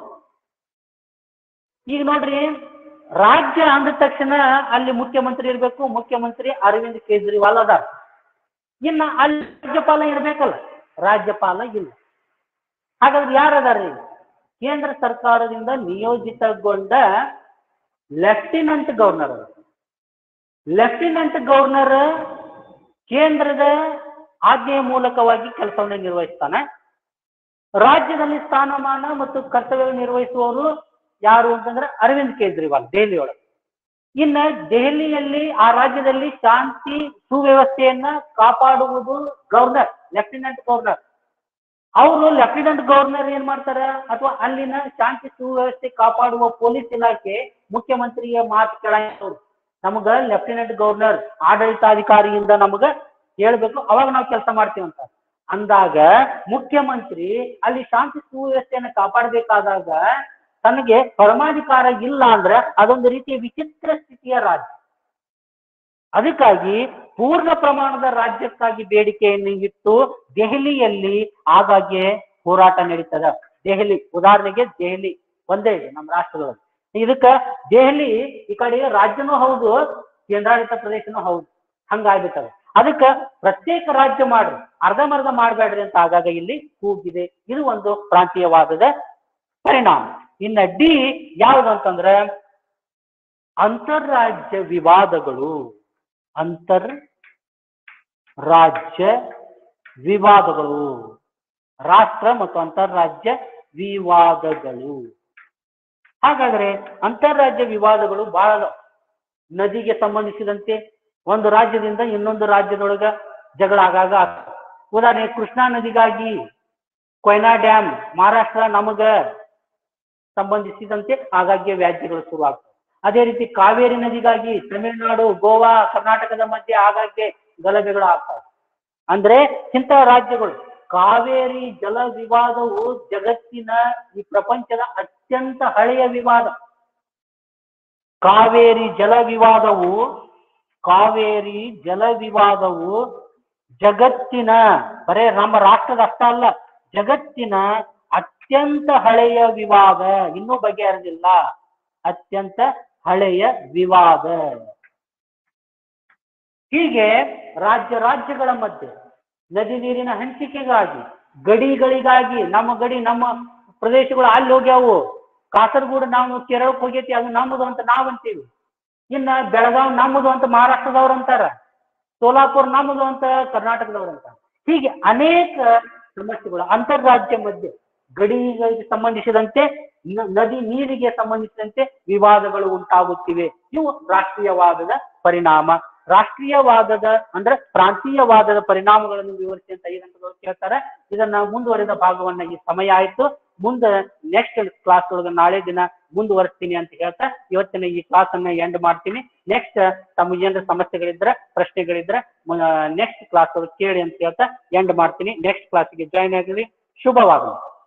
ಈಗ ನೋಡ್ರಿ ರಾಜ್ಯ ಅಂದ ತಕ್ಷಣ ಅಲ್ಲಿ ಮುಖ್ಯಮಂತ್ರಿ ಇರಬೇಕು ಮುಖ್ಯಮಂತ್ರಿ ಅರವಿಂದ್ ಕೇಜ್ರಿವಾಲ್ ಅದಾರ ಇನ್ನ ಅಲ್ಲಿ ರಾಜ್ಯಪಾಲ ಇರ್ಬೇಕಲ್ಲ ರಾಜ್ಯಪಾಲ ಇಲ್ಲ ಹಾಗಾದ್ರೆ ಯಾರದಾರ್ರಿ ಕೇಂದ್ರ ಸರ್ಕಾರದಿಂದ ನಿಯೋಜಿತಗೊಂಡ ಲೆಫ್ಟಿನೆಂಟ್ ಗವರ್ನರ್ ಅವರು ಲೆಫ್ಟಿನೆಂಟ್ ಗವರ್ನರ್ ಕೇಂದ್ರದ ಆಜ್ಞೆಯ ಮೂಲಕವಾಗಿ ಕೆಲಸವನ್ನು ನಿರ್ವಹಿಸ್ತಾನೆ ರಾಜ್ಯದಲ್ಲಿ ಸ್ಥಾನಮಾನ ಮತ್ತು ಕರ್ತವ್ಯ ನಿರ್ವಹಿಸುವವರು ಯಾರು ಅಂತಂದ್ರೆ ಅರವಿಂದ್ ಕೇಜ್ರಿವಾಲ್ ದೆಹಲಿ ಒಳಗೆ ಇನ್ನ ದೆಹಲಿಯಲ್ಲಿ ಆ ರಾಜ್ಯದಲ್ಲಿ ಶಾಂತಿ ಸುವ್ಯವಸ್ಥೆಯನ್ನ ಕಾಪಾಡುವುದು ಗವರ್ನರ್ ಲೆಫ್ಟಿನೆಂಟ್ ಗವರ್ನರ್ ಅವರು ಲೆಫ್ಟಿನೆಂಟ್ ಗವರ್ನರ್ ಏನ್ ಮಾಡ್ತಾರ ಅಥವಾ ಅಲ್ಲಿನ ಶಾಂತಿ ಸುವ್ಯವಸ್ಥೆ ಕಾಪಾಡುವ ಪೊಲೀಸ್ ಇಲಾಖೆ ಮುಖ್ಯಮಂತ್ರಿಯ ಮಾತು ಕೇಳಂಗಿಲ್ಲ ನಮಗ ಲೆಫ್ಟಿನೆಂಟ್ ಗವರ್ನರ್ ಆಡಳಿತಾಧಿಕಾರಿಯಿಂದ ನಮಗ ಹೇಳ್ಬೇಕು ಅವಾಗ ನಾವು ಕೆಲಸ ಮಾಡ್ತೀವಿ ಅಂತ ಅಂದಾಗ ಮುಖ್ಯಮಂತ್ರಿ ಅಲ್ಲಿ ಶಾಂತಿ ಸುವ್ಯವಸ್ಥೆಯನ್ನು ಕಾಪಾಡಬೇಕಾದಾಗ ತನಗೆ ಪರಮಾಧಿಕಾರ ಇಲ್ಲ ಅಂದ್ರೆ ಅದೊಂದು ರೀತಿಯ ವಿಚಿತ್ರ ಸ್ಥಿತಿಯ ರಾಜ್ಯ ಅದಕ್ಕಾಗಿ ಪೂರ್ಣ ಪ್ರಮಾಣದ ರಾಜ್ಯಕ್ಕಾಗಿ ಬೇಡಿಕೆಯನ್ನು ಇಟ್ಟು ದೆಹಲಿಯಲ್ಲಿ ಆಗಾಗ್ಗೆ ಹೋರಾಟ ನಡೀತದ ದೆಹಲಿ ಉದಾಹರಣೆಗೆ ದೆಹಲಿ ಒಂದೇ ಇದೆ ನಮ್ಮ ರಾಷ್ಟ್ರದೊಳಗೆ ಇದಕ್ಕ ದೆಹಲಿ ಈ ಕಡೆ ರಾಜ್ಯನೂ ಹೌದು ಕೇಂದ್ರಾಡಳಿತ ಪ್ರದೇಶನೂ ಹೌದು ಹಂಗಾಗ್ಬಿಟ್ಟದ ಅದಕ್ಕ ಪ್ರತ್ಯೇಕ ರಾಜ್ಯ ಮಾಡ್ರಿ ಅರ್ಧಮರ್ಧ ಮಾಡ್ಬೇಡ್ರಿ ಅಂತ ಆಗಾಗ ಇಲ್ಲಿ ಕೂಗಿದೆ ಇದು ಒಂದು ಪ್ರಾಂತೀಯವಾದದ ಪರಿಣಾಮ ಇನ್ನ ಡಿ ಯಾವುದು ಅಂತಂದ್ರೆ ಅಂತರ್ರಾಜ್ಯ ವಿವಾದಗಳು ಅಂತರ್ ರಾಜ್ಯ ವಿವಾದಗಳು ರಾಷ್ಟ್ರ ಮತ್ತು ಅಂತಾರಾಜ್ಯ ವಿವಾದಗಳು ಹಾಗಾದ್ರೆ ಅಂತಾರಾಜ್ಯ ವಿವಾದಗಳು ಬಹಳ ಅದಾವ್. ನದಿಗೆ ಸಂಬಂಧಿಸಿದಂತೆ ಒಂದು ರಾಜ್ಯದಿಂದ ಇನ್ನೊಂದು ರಾಜ್ಯದೊಳಗ ಜಗಳ ಆಗಾಗ ಆಗ್ತಾವ್. ಉದಾಹರಣೆ ಕೃಷ್ಣಾ ನದಿಗಾಗಿ ಕೊಯ್ನಾ ಡ್ಯಾಮ್ ಮಹಾರಾಷ್ಟ್ರ ನಮಗ ಸಂಬಂಧಿಸಿದಂತೆ ಆಗಾಗ್ಗೆ ವ್ಯಾಜ್ಯಗಳು ಶುರುವಾಗ್ತವೆ ಅದೇ ರೀತಿ ಕಾವೇರಿ ನದಿಗಾಗಿ ತಮಿಳುನಾಡು ಗೋವಾ ಕರ್ನಾಟಕದ ಮಧ್ಯೆ ಆಗಾಗ್ಗೆ ಗಲಭೆಗಳು ಆಗ್ತವೆ ಅಂದ್ರೆ ಇಂಥ ರಾಜ್ಯಗಳು ಕಾವೇರಿ ಜಲ ವಿವಾದವು ಜಗತ್ತಿನ ಈ ಪ್ರಪಂಚದ ಅತ್ಯಂತ ಹಳೆಯ ವಿವಾದ ಕಾವೇರಿ ಜಲ ವಿವಾದವು ಕಾವೇರಿ ಜಲ ವಿವಾದವು ಜಗತ್ತಿನ ಬರೇ ನಮ್ಮ ರಾಷ್ಟ್ರದ ಅಷ್ಟ ಅಲ್ಲ ಜಗತ್ತಿನ ಅತ್ಯಂತ ಹಳೆಯ ವಿವಾದ ಇನ್ನೂ ಬಗೆಹರಿದಿಲ್ಲ ಅತ್ಯಂತ ಹಳೆಯ ವಿವಾದ ಹೀಗೆ ರಾಜ್ಯ ರಾಜ್ಯಗಳ ಮಧ್ಯೆ ನದಿ ನೀರಿನ ಹಂಚಿಕೆಗಾಗಿ ಗಡಿಗಳಿಗಾಗಿ ನಮ್ಮ ಗಡಿ ನಮ್ಮ ಪ್ರದೇಶಗಳು ಅಲ್ಲಿ ಹೋಗ್ಯಾವು ಕಾಸರಗೋಡು ನಾವು ಕೇರಳಕ್ಕೆ ಹೋಗೈತಿ ಅದು ನಮ್ಮದು ಅಂತ ನಾವ್ ಅಂತೀವಿ ಇನ್ನ ಬೆಳಗಾವ್ ನಮ್ಮದು ಅಂತ ಮಹಾರಾಷ್ಟ್ರದವ್ರು ಅಂತಾರ ಸೋಲಾಪುರ್ ನಮ್ಮದು ಅಂತ ಕರ್ನಾಟಕದವ್ರು ಅಂತಾರ ಹೀಗೆ ಅನೇಕ ಸಮಸ್ಯೆಗಳು ಅಂತರ್ರಾಜ್ಯ ಮಧ್ಯೆ ಗಡಿಗಳಿಗೆ ಸಂಬಂಧಿಸಿದಂತೆ ನ- ನದಿ ನೀರಿಗೆ ಸಂಬಂಧಿಸಿದಂತೆ ವಿವಾದಗಳು ಉಂಟಾಗುತ್ತಿವೆ ಇವು ರಾಷ್ಟ್ರೀಯವಾದದ ಪರಿಣಾಮ ರಾಷ್ಟ್ರೀಯವಾದದ ಅಂದ್ರೆ ಪ್ರಾಂತೀಯವಾದದ ಪರಿಣಾಮಗಳನ್ನು ವಿವರಿಸಿ ಅಂತ ಐದು ಅಂಕಗಳು ಕೇಳ್ತಾರೆ ಇದನ್ನ ಮುಂದುವರಿದ ಭಾಗವನ್ನ ಈ ಸಮಯ ಆಯ್ತು ಮುಂದೆ ನೆಕ್ಸ್ಟ್ ಕ್ಲಾಸ್ ಒಳಗೆ ನಾಳೆ ದಿನ ಮುಂದುವರಿಸ್ತೀನಿ ಅಂತ ಹೇಳ್ತಾ ಇವತ್ತಿನ ಈ ಕ್ಲಾಸ್ ಅನ್ನ ಎಂಡ್ ಮಾಡ್ತೀನಿ ನೆಕ್ಸ್ಟ್ ತಮಗೆ ಏನಾರ ಸಮಸ್ಯೆಗಳಿದ್ರೆ ಪ್ರಶ್ನೆಗಳಿದ್ರೆ ನೆಕ್ಸ್ಟ್ ಕ್ಲಾಸ್ ಒಳಗೆ ಕೇಳಿ ಅಂತ ಹೇಳ್ತಾ ಎಂಡ್ ಮಾಡ್ತೀನಿ ನೆಕ್ಸ್ಟ್ ಕ್ಲಾಸ್ಗೆ ಜಾಯ್ನ್ ಆಗಲಿ ಶುಭವಾಗಲಿ